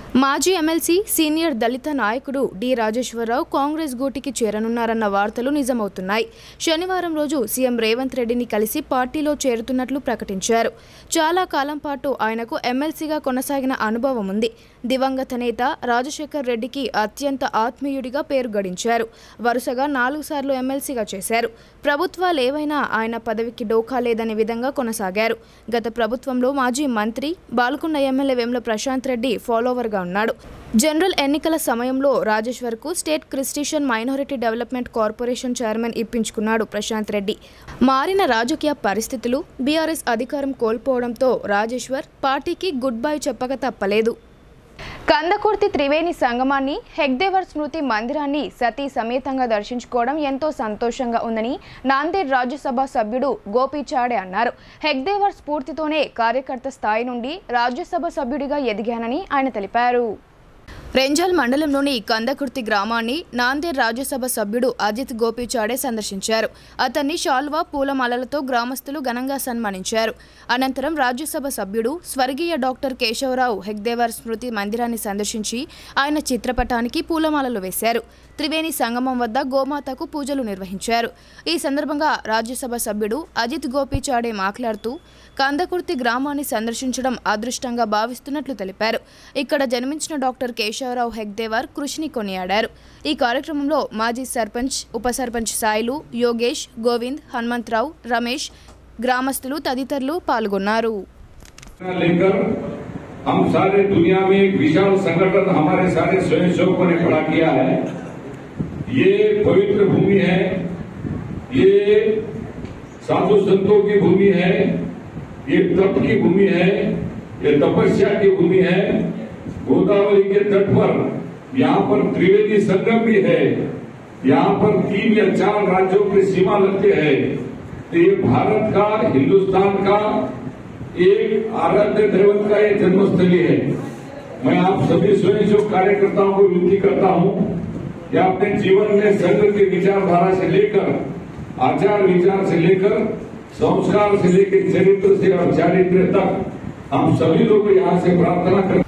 మాజీ ఎమ్మెల్సీ సీనియర్ దళిత నాయకుడు డి రాజేశ్వరరావు కాంగ్రెస్ గూటికి చేరనున్నారన్న వార్తలు నిజమవుతున్నాయి శనివారం రోజు సీఎం రేవంత్ రెడ్డిని కలిసి పార్టీలో చేరుతున్నట్లు ప్రకటించారు చాలా కాలం పాటు ఆయనకు ఎమ్మెల్సీగా కొనసాగిన అనుభవం ఉంది దివంగత నేత రాజశేఖర్ రెడ్డికి అత్యంత ఆత్మీయుడిగా పేరు గడించారు వరుసగా నాలుగు సార్లు ఎమ్మెల్సీగా చేశారు ప్రభుత్వాలు ఏవైనా ఆయన పదవికి డోకా లేదనే విధంగా కొనసాగారు గత ప్రభుత్వంలో మాజీ మంత్రి బాల్కొండ ఎమ్మెల్యే వేముల ప్రశాంత్ రెడ్డి ఫాలోవర్గా ఉన్నాడు జనరల్ ఎన్నికల సమయంలో రాజేశ్వర్కు state Christian minority development corporation chairman ఇప్పించుకున్నాడు ప్రశాంత్ రెడ్డి మారిన రాజకీయ పరిస్థితులు బీఆర్ఎస్ అధికారం కోల్పోవడంతో రాజేశ్వర్ పార్టీకి గుడ్ బై చెప్పక తప్పలేదు కందకుర్తి త్రివేణి సంగమాన్ని హెగ్దేవర్ స్మృతి మందిరాన్ని సతీ సమేతంగా దర్శించుకోవడం ఎంతో సంతోషంగా ఉందని నాందేడ్ రాజ్యసభ సభ్యుడు గోపీచాడే అన్నారు హెగ్దేవర్ స్ఫూర్తితోనే కార్యకర్త స్థాయి నుండి రాజ్యసభ సభ్యుడిగా ఎదిగానని ఆయన తెలిపారు రెంజల్ మండలంలోని కందకుర్తి గ్రామాన్ని నాందేడ్ రాజ్యసభ సభ్యుడు అజిత్ గోపీచాడే సందర్శించారు అతన్ని షాల్వా పూలమాలలతో గ్రామస్తులు ఘనంగా సన్మానించారు అనంతరం రాజ్యసభ సభ్యుడు స్వర్గీయ డాక్టర్ కేశవరావు హెగ్దేవర్ స్మృతి మందిరాన్ని సందర్శించి ఆయన చిత్రపటానికి పూలమాలలు వేశారు త్రివేణి సంగమం వద్ద గోమాతకు పూజలు నిర్వహించారు ఈ సందర్భంగా రాజ్యసభ సభ్యుడు అజిత్ గోపీచాడే మాట్లాడుతూ కందకుర్తి గ్రామాన్ని సందర్శించడం అదృష్టంగా భావిస్తున్నట్లు తెలిపారు ఇక్కడ జన్మించిన డాక్టర్ కేశవరావు హెగ్దేవర్ కృషిని కొనియాడారు ఈ కార్యక్రమంలో మాజీ సర్పంచ్ ఉప సర్పంచ్ సాయిలు యోగేష్ గోవింద్ హనుమంతరావు రమేష్ గ్రామస్తులు తదితరులు పాల్గొన్నారు लेकर हम सारे दुनिया में एक विशाल संगठन हमारे सारे स्वयंसेवकों ने खड़ा किया है ये पवित्र भूमि है ये साधु संतों की भूमि है ये तप की भूमि है ये तपस्या की भूमि है गोदावरी के तट पर यहाँ पर त्रिवेदी संगम भी है यहाँ पर तीन या चार राज्यों की सीमा लगते हैं तो ये भारत का हिंदुस्तान का एक आराध्य दैवत का ये जन्मस्थली है मैं आप सभी स्वयं कार्यकर्ताओं को विनती करता हूं कि अपने जीवन में संघ के विचारधारा से लेकर आचार विचार से लेकर संस्कार से लेकर चरित्र से और चारित्र तक हम सभी लोग यहाँ से प्रार्थना करते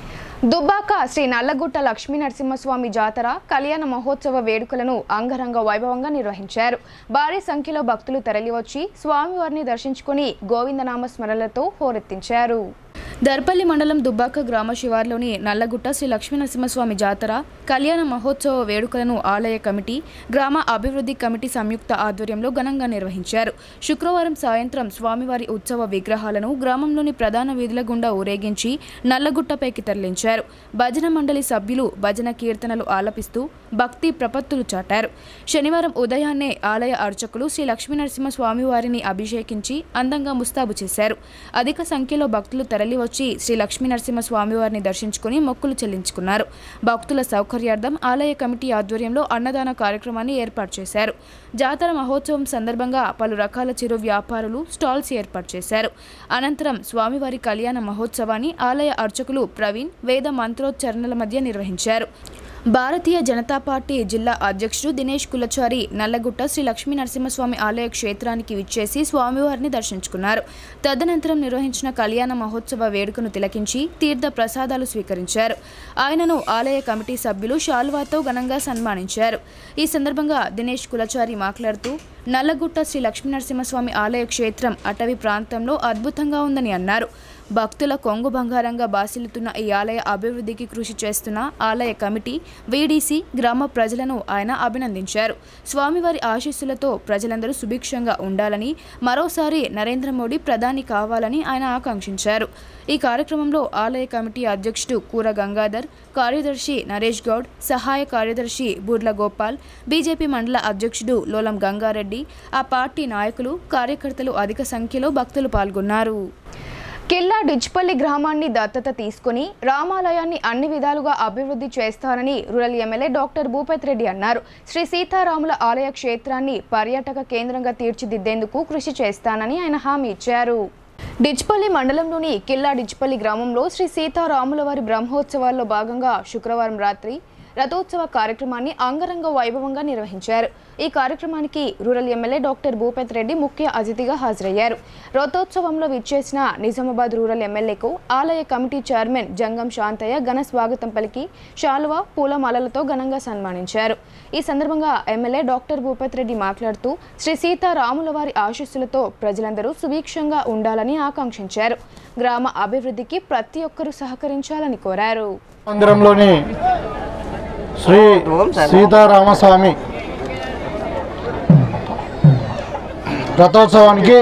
దుబ్బాక శ్రీ నల్లగుట్ట లక్ష్మీ నరసింహస్వామి జాతర కళ్యాణ మహోత్సవ వేడుకలను అంగరంగ వైభవంగా నిర్వహించారు భారీ సంఖ్యలో భక్తులు తరలివచ్చి స్వామివారిని దర్శించుకుని గోవిందనామ స్మరణలతో హోరెత్తించారు దర్పల్లి మండలం దుబ్బాక గ్రామ శివార్లోని నల్లగుట్ట శ్రీ లక్ష్మీ నరసింహస్వామి జాతర కళ్యాణ మహోత్సవ వేడుకలను ఆలయ కమిటీ గ్రామ అభివృద్ధి కమిటీ సంయుక్త ఆధ్వర్యంలో ఘనంగా నిర్వహించారు శుక్రవారం సాయంత్రం స్వామివారి ఉత్సవ విగ్రహాలను గ్రామంలోని ప్రధాన వీధుల గుండా ఊరేగించి నల్లగుట్టపైకి తరలించారు భజన మండలి సభ్యులు భజన కీర్తనలు ఆలపిస్తూ భక్తి ప్రపత్తులు చాటారు శనివారం ఉదయాన్నే ఆలయ అర్చకులు శ్రీ లక్ష్మీనరసింహ స్వామివారిని అభిషేకించి అందంగా ముస్తాబు చేశారు అధిక సంఖ్యలో భక్తులు తరలివచ్చి శ్రీ లక్ష్మీనరసింహ స్వామివారిని దర్శించుకుని మొక్కులు చెల్లించుకున్నారు భక్తుల సౌకర్యార్థం ఆలయ కమిటీ ఆధ్వర్యంలో అన్నదాన కార్యక్రమాన్ని ఏర్పాటు చేశారు జాతర మహోత్సవం సందర్భంగా పలు రకాల చిరు వ్యాపారులు స్టాల్స్ ఏర్పాటు చేశారు అనంతరం స్వామివారి కళ్యాణ మహోత్సవాన్ని ఆలయ అర్చకులు ప్రవీణ్ వేద మంత్రోచ్చరణల మధ్య నిర్వహించారు భారతీయ జనతా పార్టీ జిల్లా అధ్యక్షుడు దినేష్ కులచారి నల్లగుట్ట శ్రీ లక్ష్మీ నరసింహస్వామి ఆలయ క్షేత్రానికి విచ్చేసి స్వామివారిని దర్శించుకున్నారు తదనంతరం నిర్వహించిన కళ్యాణ మహోత్సవ వేడుకను తిలకించి తీర్థ ప్రసాదాలు స్వీకరించారు ఆయనను ఆలయ కమిటీ సభ్యులు షాల్వాతో ఘనంగా సన్మానించారు ఈ సందర్భంగా దినేష్ కులచారి మాట్లాడుతూ నల్లగుట్ట శ్రీ లక్ష్మీనరసింహస్వామి ఆలయ క్షేత్రం అటవీ ప్రాంతంలో అద్భుతంగా ఉందని అన్నారు భక్తుల కొంగు బంగారంగా బాసిల్లుతున్న ఈ ఆలయ అభివృద్ధికి కృషి చేస్తున్న ఆలయ కమిటీ వీడీసీ గ్రామ ప్రజలను ఆయన అభినందించారు స్వామివారి ఆశీస్సులతో ప్రజలందరూ సుభిక్షంగా ఉండాలని మరోసారి నరేంద్ర మోడీ ప్రధాని కావాలని ఆయన ఆకాంక్షించారు ఈ కార్యక్రమంలో ఆలయ కమిటీ అధ్యక్షుడు కూర గంగాధర్ కార్యదర్శి నరేష్ గౌడ్ సహాయ కార్యదర్శి బూర్ల గోపాల్ బీజేపీ మండల అధ్యక్షుడు లోలం గంగారెడ్డి ఆ పార్టీ నాయకులు కార్యకర్తలు అధిక సంఖ్యలో భక్తులు పాల్గొన్నారు కిల్లా డిచ్పల్లి గ్రామాన్ని దత్తత తీసుకుని రామాలయాన్ని అన్ని విధాలుగా అభివృద్ధి చేస్తారని rural MLA doctor Bhupath Reddy అన్నారు శ్రీ సీతారాముల ఆలయ క్షేత్రాన్ని పర్యాటక కేంద్రంగా తీర్చిదిద్దేందుకు కృషి చేస్తానని ఆయన హామీ ఇచ్చారు డిచ్పల్లి మండలంలోని కిల్లా డిచ్పల్లి గ్రామంలో శ్రీ సీతారాముల వారి బ్రహ్మోత్సవాల్లో భాగంగా శుక్రవారం రాత్రి రథోత్సవ కార్యక్రమాన్ని అంగరంగ వైభవంగా నిర్వహించారు ఈ కార్యక్రమానికి rural MLA doctor Bhupath Reddy ముఖ్య అతిథిగా హాజరయ్యారు రథోత్సవంలో విచ్చేసిన నిజామాబాద్ రూరల్ ఎమ్మెల్యేకు ఆలయ కమిటీ చైర్మన్ జంగం శాంతయ్య ఘన స్వాగతం పలికి శాలువా పూలమాలలతో ఘనంగా సన్మానించారు ఈ సందర్భంగా ఎమ్మెల్యే డాక్టర్ భూపేత్ రెడ్డి మాట్లాడుతూ శ్రీ సీతారాముల వారి ఆశీస్సులతో ప్రజలందరూ సుభిక్షంగా ఉండాలని ఆకాంక్షించారు గ్రామ అభివృద్ధికి ప్రతి ఒక్కరూ సహకరించాలని కోరారు మందిరంలోని శ్రీ సీతారామస్వామి రథోత్సవానికి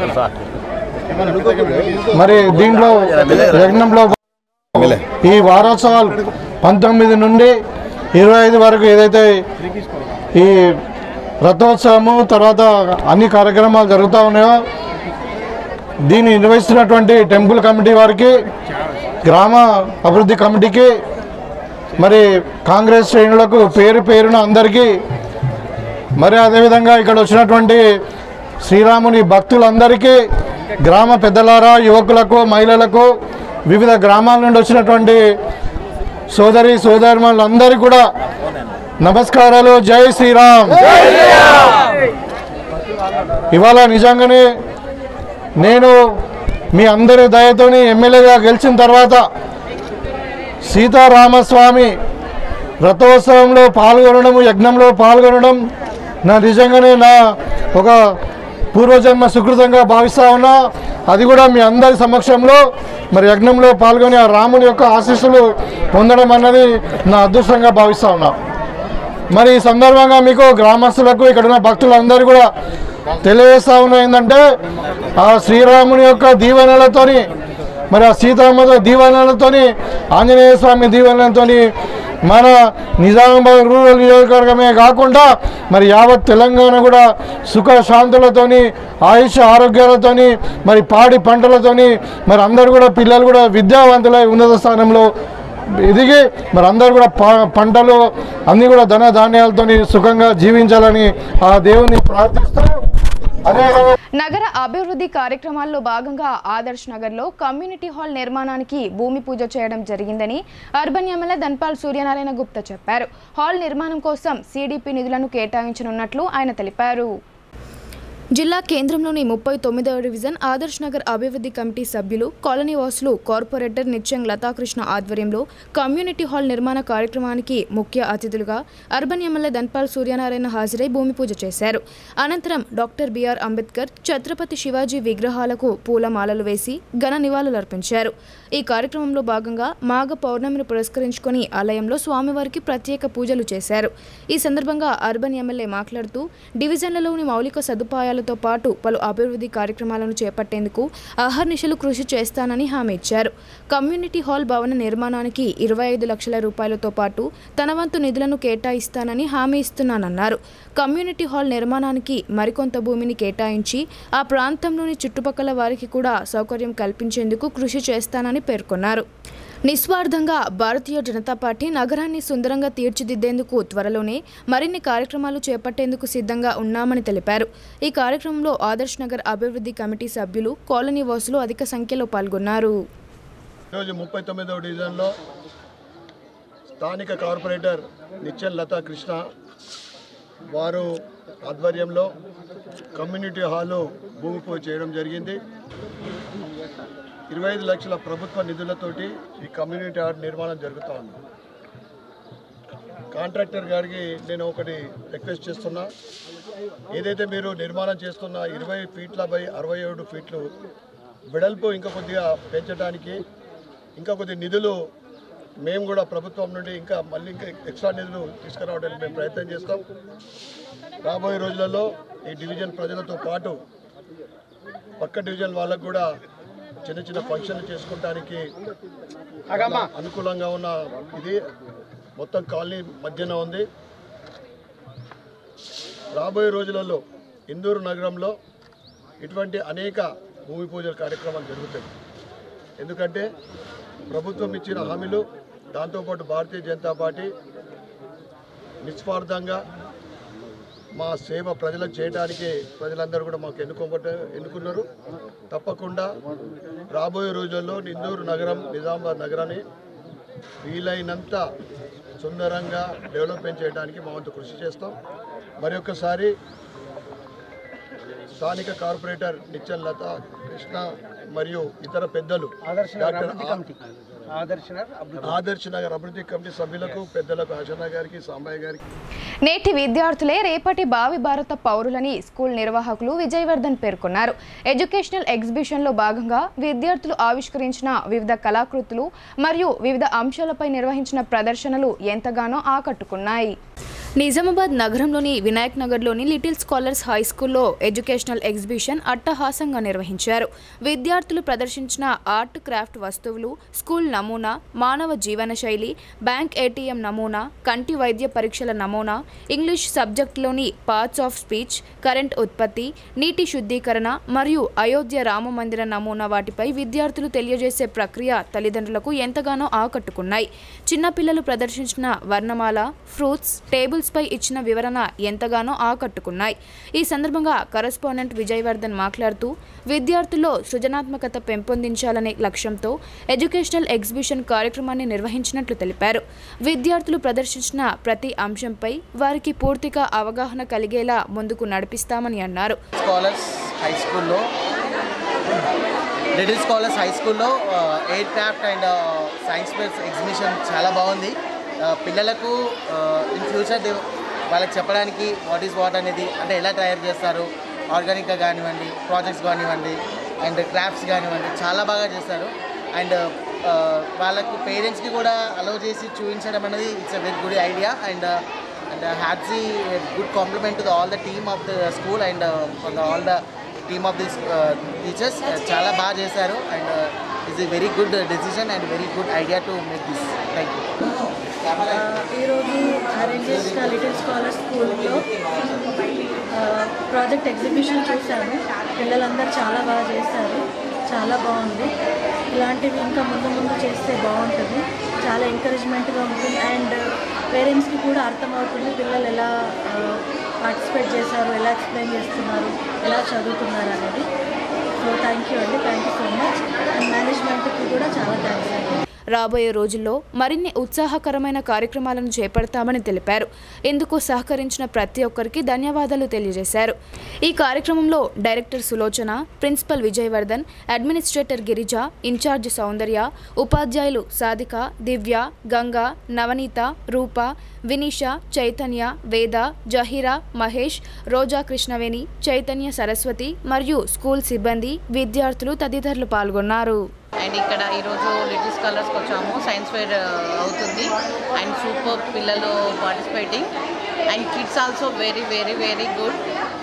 మరి దీంట్లో యజ్ఞంలో ఈ వారోత్సవాలు పంతొమ్మిది నుండి ఇరవై ఐదు వరకు ఏదైతే ఈ రథోత్సవము తర్వాత అన్ని కార్యక్రమాలు జరుగుతూ ఉన్నాయో దీన్ని నిర్వహిస్తున్నటువంటి టెంపుల్ కమిటీ వారికి గ్రామ అభివృద్ధి కమిటీకి మరి కాంగ్రెస్ శ్రేణులకు పేరు పేరున అందరికీ మరి అదేవిధంగా ఇక్కడ వచ్చినటువంటి శ్రీరాముని భక్తులందరికీ గ్రామ పెద్దలారా యువకులకు మహిళలకు వివిధ గ్రామాల నుండి వచ్చినటువంటి సోదరి సోదరులందరికీ కూడా నమస్కారాలు జై శ్రీరామ్ ఇవాళ నిజంగానే నేను మీ అందరి దయతోని ఎమ్మెల్యేగా గెలిచిన తర్వాత సీతారామస్వామి రథోత్సవంలో పాల్గొనడం యజ్ఞంలో పాల్గొనడం నా నిజంగానే నా ఒక పూర్వజన్మ సుకృతంగా భావిస్తా ఉన్నా అది కూడా మీ అందరి సమక్షంలో మరి యజ్ఞంలో పాల్గొని ఆ రాముని యొక్క ఆశీస్సులు పొందడం అన్నది నా అదృష్టంగా భావిస్తా ఉన్నా మరి ఈ సందర్భంగా మీకు గ్రామస్తులకు ఇక్కడ ఉన్న భక్తులందరూ కూడా తెలియజేస్తా ఉన్నా ఏంటంటే ఆ శ్రీరాముని యొక్క దీవెనలతోని మరి ఆ సీతారామ దీవెనలతోని ఆంజనేయ స్వామి దీవెనలతోని మన నిజామాబాద్ రూరల్ నియోజకవర్గమే కాకుండా మరి యావత్ తెలంగాణ కూడా సుఖ శాంతులతోని ఆయుష్ ఆరోగ్యాలతోని మరి పాడి పంటలతోని మరి అందరు కూడా పిల్లలు కూడా విద్యావంతులై ఉన్నత స్థానంలో ఎదిగి మరి అందరూ కూడా ప- పంటలు అన్నీ కూడా ధన ధాన్యాలతోని సుఖంగా జీవించాలని ఆ దేవుని ప్రార్థిస్తూ అదేవిధంగా నగర అభివృద్ధి కార్యక్రమాల్లో భాగంగా ఆదర్శ్ నగర్లో కమ్యూనిటీ హాల్ నిర్మాణానికి భూమి పూజ చేయడం జరిగిందని అర్బన్ ఎమ్మెల్యే ధన్పాల్ సూర్యనారాయణ గుప్తా చెప్పారు హాల్ నిర్మాణం కోసం సిడిపి నిధులను కేటాయించనున్నట్లు ఆయన తెలిపారు జిల్లా కేంద్రంలోని ముప్పై తొమ్మిదవ డివిజన్ ఆదర్శ్ నగర్ అభివృద్ధి కమిటీ సభ్యులు కాలనీ వాసులు కార్పొరేటర్ నిత్యంగ్ లతాకృష్ణ ఆధ్వర్యంలో కమ్యూనిటీ హాల్ నిర్మాణ కార్యక్రమానికి ముఖ్య అతిథులుగా అర్బన్ ఎమ్మెల్యే ధన్పాల్ సూర్యనారాయణ హాజరై భూమి పూజ చేశారు అనంతరం డాక్టర్ బిఆర్ అంబేద్కర్ ఛత్రపతి శివాజీ విగ్రహాలకు పూలమాలలు వేసి ఘన నివాళులర్పించారు ఈ కార్యక్రమంలో భాగంగా మాఘ పౌర్ణమిని పురస్కరించుకొని ఆలయంలో స్వామివారికి ప్రత్యేక పూజలు చేశారు ఈ సందర్భంగా అర్బన్ ఎమ్మెల్యే మాట్లాడుతూ డివిజన్లలోని మౌలిక సదుపాయాలతో పాటు పలు అభివృద్ధి కార్యక్రమాలను చేపట్టేందుకు అహర్నిశలు కృషి చేస్తానని హామీ ఇచ్చారు కమ్యూనిటీ హాల్ భవన నిర్మాణానికి ఇరవై ఐదు లక్షల రూపాయలతో పాటు తన వంతు నిధులను కేటాయిస్తానని హామీ ఇస్తున్నానన్నారు కమ్యూనిటీ హాల్ నిర్మాణానికి మరికొంత భూమిని కేటాయించి ఆ ప్రాంతంలోని చుట్టుపక్కల వారికి కూడా సౌకర్యం కల్పించేందుకు కృషి చేస్తానని పేర్కొన్నారు నిస్వార్థంగా భారతీయ జనతా పార్టీ నగరాన్ని సుందరంగా తీర్చిదిద్దేందుకు త్వరలోనే మరిన్ని కార్యక్రమాలు చేపట్టేందుకు సిద్ధంగా ఉన్నామని తెలిపారు ఈ కార్యక్రమంలో ఆదర్శ్ నగర్ అభివృద్ధి కమిటీ సభ్యులు కాలనీ వాసులు అధిక సంఖ్యలో పాల్గొన్నారు ఈరోజు ముప్పై తొమ్మిదవ డివిజన్లో స్థానిక కార్పొరేటర్ నిచ్చల్ లతా కృష్ణ వారు ఆధ్వర్యంలో కమ్యూనిటీ హాలు భూమి పూజ చేయడం జరిగింది ఇరవై ఐదు లక్షల ప్రభుత్వ నిధులతోటి ఈ కమ్యూనిటీ హాల్ నిర్మాణం జరుగుతూ ఉంది కాంట్రాక్టర్ గారికి నేను ఒకటి రిక్వెస్ట్ చేస్తున్నా ఏదైతే మీరు నిర్మాణం చేస్తున్న ఇరవై ఫీట్ల బై అరవై ఏడు ఫీట్లు వెడల్పు ఇంకా కొద్దిగా పెంచడానికి ఇంకా కొద్ది నిధులు మేము కూడా ప్రభుత్వం నుండి ఇంకా మళ్ళీ ఇంకా ఎక్స్ట్రా నిధులు తీసుకురావడానికి మేము ప్రయత్నం చేస్తాం రాబోయే రోజులలో ఈ డివిజన్ ప్రజలతో పాటు పక్క డివిజన్ వాళ్ళకు కూడా చిన్న చిన్న ఫంక్షన్లు చేసుకోవడానికి అనుకూలంగా ఉన్న ఇది మొత్తం కాలనీ మధ్యన ఉంది రాబోయే రోజులలో ఇందూరు నగరంలో ఇటువంటి అనేక భూమి పూజల కార్యక్రమాలు జరుగుతాయి ఎందుకంటే ప్రభుత్వం ఇచ్చిన హామీలు దాంతోపాటు భారతీయ జనతా పార్టీ నిస్వార్థంగా మా సేవ ప్రజలకు చేయడానికి ప్రజలందరూ కూడా మాకు ఎన్నుకోబట్ట ఎన్నుకున్నారు తప్పకుండా రాబోయే రోజుల్లో ఇందూరు నగరం నిజామాబాద్ నగరాన్ని వీలైనంత సుందరంగా డెవలప్మెంట్ చేయడానికి మా వంతు కృషి చేస్తాం మరొకసారి స్థానిక కార్పొరేటర్ నిచ్చల్ లత కృష్ణ మరియు ఇతర పెద్దలు డాక్టర్ ఆదర్శ్ నగర్ అభివృద్ధి కమిటీ సభ్యులకు పెద్దలకు ఆశనా గారికి సాంబయ్య గారికి నేటి విద్యార్థులే రేపటి భావి భారత పౌరులని స్కూల్ నిర్వాహకులు విజయవర్ధన్ పేర్కొన్నారు ఎడ్యుకేషనల్ ఎగ్జిబిషన్లో భాగంగా విద్యార్థులు ఆవిష్కరించిన వివిధ కళాకృతులు మరియు వివిధ అంశాలపై నిర్వహించిన ప్రదర్శనలు ఎంతగానో ఆకట్టుకున్నాయి నిజామాబాద్ నగరంలోని వినాయక్ నగర్లోని లిటిల్ స్కాలర్స్ హై స్కూల్లో ఎడ్యుకేషనల్ ఎగ్జిబిషన్ అట్టహాసంగా నిర్వహించారు విద్యార్థులు ప్రదర్శించిన ఆర్ట్ క్రాఫ్ట్ వస్తువులు స్కూల్ నమూనా మానవ జీవన శైలి బ్యాంక్ ఏటీఎం నమూనా కంటి వైద్య పరీక్షల నమూనా ఇంగ్లీష్ సబ్జెక్టులోని పార్ట్స్ ఆఫ్ స్పీచ్ కరెంట్ ఉత్పత్తి నీటి శుద్ధీకరణ మరియు అయోధ్య రామ మందిర నమూనా వాటిపై విద్యార్థులు తెలియజేసే ప్రక్రియ తల్లిదండ్రులకు ఎంతగానో ఆకట్టుకున్నాయి చిన్నపిల్లలు ప్రదర్శించిన వర్ణమాల ఫ్రూట్స్ టేబుల్స్ పై ఇచ్చిన వివరణ ఎంతగానో ఆకట్టుకున్నాయి ఈ సందర్భంగా కరస్పాండెంట్ విజయవర్ధన్ మాట్లాడుతూ విద్యార్థుల్లో సృజనాత్మకత పెంపొందించాలనే లక్ష్యంతో ఎడ్యుకేషనల్ ఎగ్జిబిషన్ కార్యక్రమాన్ని నిర్వహించినట్లు తెలిపారు విద్యార్థులు ప్రదర్శించిన ప్రతి అంశంపై వారికి పూర్తిగా అవగాహన కలిగేలా ముందుకు నడిపిస్తామని అన్నారు స్కాలర్స్ హై స్కూల్లో లిటిల్ స్కాలర్స్ హై స్కూల్లో aircraft and science fairs exhibition చాలా బాగుంది ఆ, పిల్లలకు ఇన్ ఫ్యూచర్ వాళ్ళకి చెప్పడానికి వాట్ ఈస్ వాట్ అనేది అంటే ఎలా తయారు చేస్తారు ఆర్గానిక్గా కానివ్వండి ప్రాజెక్ట్స్ కానివ్వండి అండ్ క్రాఫ్ట్స్ కానివ్వండి చాలా బాగా చేస్తారు అండ్ వాళ్ళకు పేరెంట్స్కి కూడా అలౌ చేసి చూపించడం అనేది it's a very good idea and and hats the good compliment to all the team of the school and all the team of this teachers చాలా బాగా చేశారు and it's a very good decision and very good idea to make this thank you ఈరోజు arrange చేసిన little scholar స్కూల్లో project exhibition చూశాను పిల్లలందరూ చాలా బాగా చేశారు చాలా బాగుంది ఇలాంటివి ఇంకా ముందు ముందు చేస్తే బాగుంటుంది చాలా ఎంకరేజ్మెంట్గా ఉంటుంది అండ్ పేరెంట్స్కి కూడా అర్థమవుతుంది పిల్లలు ఎలా పార్టిసిపేట్ చేశారు ఎలా ఎక్స్ప్లెయిన్ చేస్తున్నారు ఎలా చదువుతున్నారు అనేది సో థ్యాంక్ యూ అండి thank you so much and మేనేజ్మెంట్కి కూడా చాలా థ్యాంక్స్ అండి రాబోయే రోజుల్లో మరిన్ని ఉత్సాహకరమైన కార్యక్రమాలను చేపడతామని తెలిపారు ఇందుకు సహకరించిన ప్రతి ఒక్కరికి ధన్యవాదాలు తెలియజేశారు ఈ కార్యక్రమంలో director Sulochana principal Vijayavardhan administrator Girija incharge Soundarya ఉపాధ్యాయులు సాధిక దివ్య గంగా నవనీత రూప వినీష చైతన్య వేద జహీరా మహేష్ రోజా కృష్ణవేణి చైతన్య సరస్వతి మరియు స్కూల్ సిబ్బంది విద్యార్థులు తదితరులు పాల్గొన్నారు అండ్ ఇక్కడ ఈరోజు లిటిల్ స్కాలర్స్కి వచ్చాము సైన్స్ ఫేర్ అవుతుంది అండ్ సూపర్ పిల్లలు participating and kids also very very very good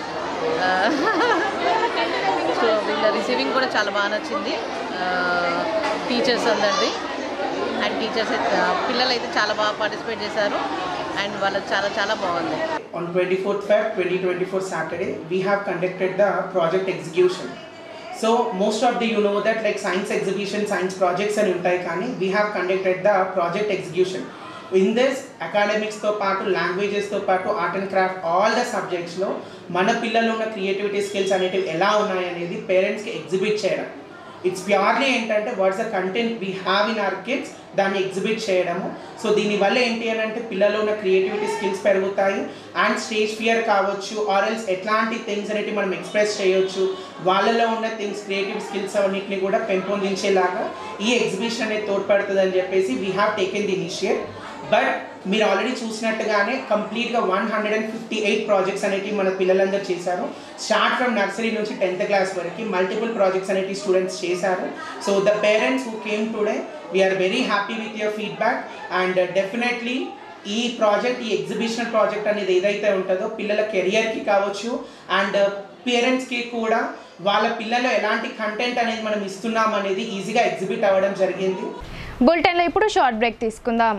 so వీళ్ళ రిసీవింగ్ కూడా చాలా బాగా నచ్చింది టీచర్స్ అందరిది అండ్ టీచర్స్ పిల్లలు అయితే చాలా బాగా పార్టిసిపేట్ చేశారు అండ్ వాళ్ళకి చాలా చాలా బాగుంది On 24th Feb 2024 Saturday, we have conducted the project execution. So most of the you know that like science exhibition, science projects and ఉంటాయి కానీ we have conducted the project execution. In this academics తో పాటు languages తో పాటు art and craft all the సబ్జెక్ట్స్లో మన పిల్లలు ఉన్న క్రియేటివిటీ స్కిల్స్ అనేటివి ఎలా ఉన్నాయి అనేది పేరెంట్స్కి ఎగ్జిబిట్ చేయడం ఇట్స్ ప్యూర్లీ ఏంటంటే what's the content we have in our kids దాన్ని ఎగ్జిబిట్ చేయడము సో దీనివల్ల ఏంటి అని అంటే పిల్లలు ఉన్న క్రియేటివిటీ స్కిల్స్ పెరుగుతాయి అండ్ స్టేజ్ ఫియర్ కావచ్చు ఆర్ఎల్స్ ఎట్లాంటి థింగ్స్ అనేవి మనం ఎక్స్ప్రెస్ చేయొచ్చు వాళ్ళలో ఉన్న థింగ్స్ క్రియేటివ్ స్కిల్స్ అన్నింటిని కూడా పెంపొందించేలాగా ఈ ఎగ్జిబిషన్ అనేది తోడ్పడుతుంది అని చెప్పేసి we have taken the initiate but మీరు ఆల్రెడీ చూసినట్టుగానే కంప్లీట్గా one hundred and fifty eight projects అనేటివి మన పిల్లలందరూ చేశారు స్టార్ట్ ఫ్రమ్ నర్సరీ నుంచి టెన్త్ క్లాస్ వరకు మల్టిపుల్ ప్రాజెక్ట్స్ అనేటివి స్టూడెంట్స్ చేశారు so the parents who came today we are very happy with your feedback and definitely ఈ ప్రాజెక్ట్ ఈ ఎగ్జిబిషన్ ప్రాజెక్ట్ అనేది ఏదైతే ఉంటుందో పిల్లల కెరియర్కి కావచ్చు అండ్ పేరెంట్స్కి కూడా వాళ్ళ పిల్లలు ఎలాంటి కంటెంట్ అనేది మనం ఇస్తున్నాం అనేది ఈజీగా ఎగ్జిబిట్ అవ్వడం జరిగింది బులెటిన్లో ఇప్పుడు షార్ట్ బ్రేక్ తీసుకుందాం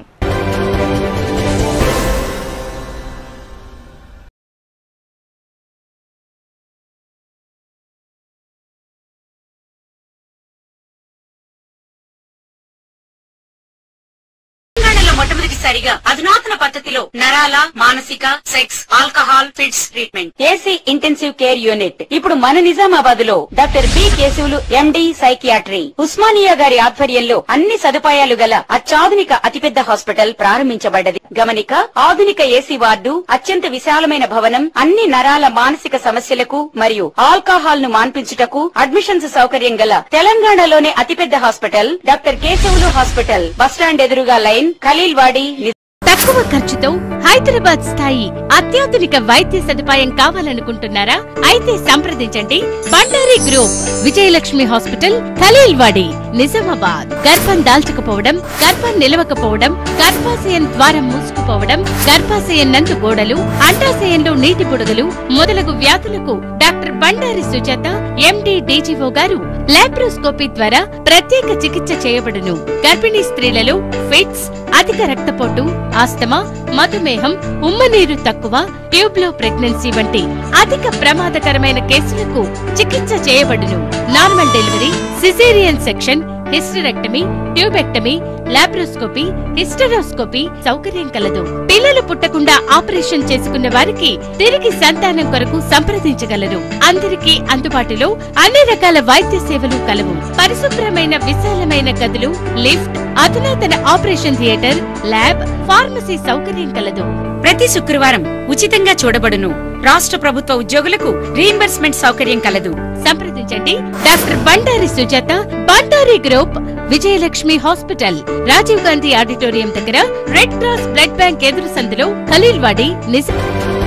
తెలంగాణలో మొట్టమొదటి మొట్టమొదటిసారిగా అధునాతన పద్ధతిలో నరాల మానసిక sex alcohol fits treatment AC intensive care unit ఇప్పుడు మన నిజామాబాద్ లో doctor B Keshavulu MD psychiatry Osmania గారి ఆధ్వర్యంలో అన్ని సదుపాయాలు గల అత్యాధునిక అతిపెద్ద హాస్పిటల్ ప్రారంభించబడ్డది గమనిక ఆధునిక ఏసీ వార్డు అత్యంత విశాలమైన భవనం అన్ని నరాల మానసిక సమస్యలకు మరియు ఆల్కహాల్ ను మాన్పించుటకు అడ్మిషన్స్ సౌకర్యం గల తెలంగాణలోనే అతిపెద్ద hospital doctor Keshavulu hospital bus stand ఎదురుగా లైన్ ఖలీల్వాడి తక్కువ ఖర్చుతో హైదరాబాద్ స్థాయి అత్యాధునిక వైద్య సదుపాయం కావాలనుకుంటున్నారా అయితే సంప్రదించండి బండారి గ్రూప్ విజయలక్ష్మి హాస్పిటల్ ఖలీల్వాడి నిజామాబాద్ గర్భం దాల్చకపోవడం గర్భం నిలవకపోవడం గర్భాశయం ద్వారం మూసుకుపోవడం గర్భాశయం నందు గోడలు అండాశయంలో నీటి బుడగలు మొదలగు వ్యాధులకు doctor Bandari Sujatha MD DGO గారు లాప్రోస్కోపీ ద్వారా ప్రత్యేక చికిత్స చేయబడును గర్భిణీ స్త్రీలలో ఫిట్స్ అధిక రక్తపోటు ఆస్తమా మధుమేహం ఉమ్మనీరు తక్కువ ట్యూబ్లో ప్రెగ్నెన్సీ వంటి అధిక ప్రమాదకరమైన కేసులకు చికిత్స చేయబడును normal delivery caesarean section hysterectomy tubectomy laparoscopy hysteroscopy సౌకర్యం కలదు పిల్లలు పుట్టకుండా ఆపరేషన్ చేసుకున్న వారికి తిరిగి సంతానం కొరకు సంప్రదించగలరు అందరికీ అందుబాటులో అన్ని రకాల వైద్య సేవలు కలవు పరిశుభ్రమైన విశాలమైన గదులు లిఫ్ట్ అధునాతన ఆపరేషన్ థియేటర్ ల్యాబ్ ఫార్మసీ సౌకర్యం కలదు ప్రతి శుక్రవారం ఉచితంగా చూడబడును రాష్ట్ర ప్రభుత్వ ఉద్యోగులకు రీయింబర్స్మెంట్ సౌకర్యం కలదు సంప్రదించండి doctor Bandari Sujatha Bandari group Vijayalakshmi hospital Rajiv Gandhi auditorium దగ్గర రెడ్ క్రాస్ బ్లడ్ బ్యాంక్ ఎదురు సందులో ఖలీల్వాడి Nizam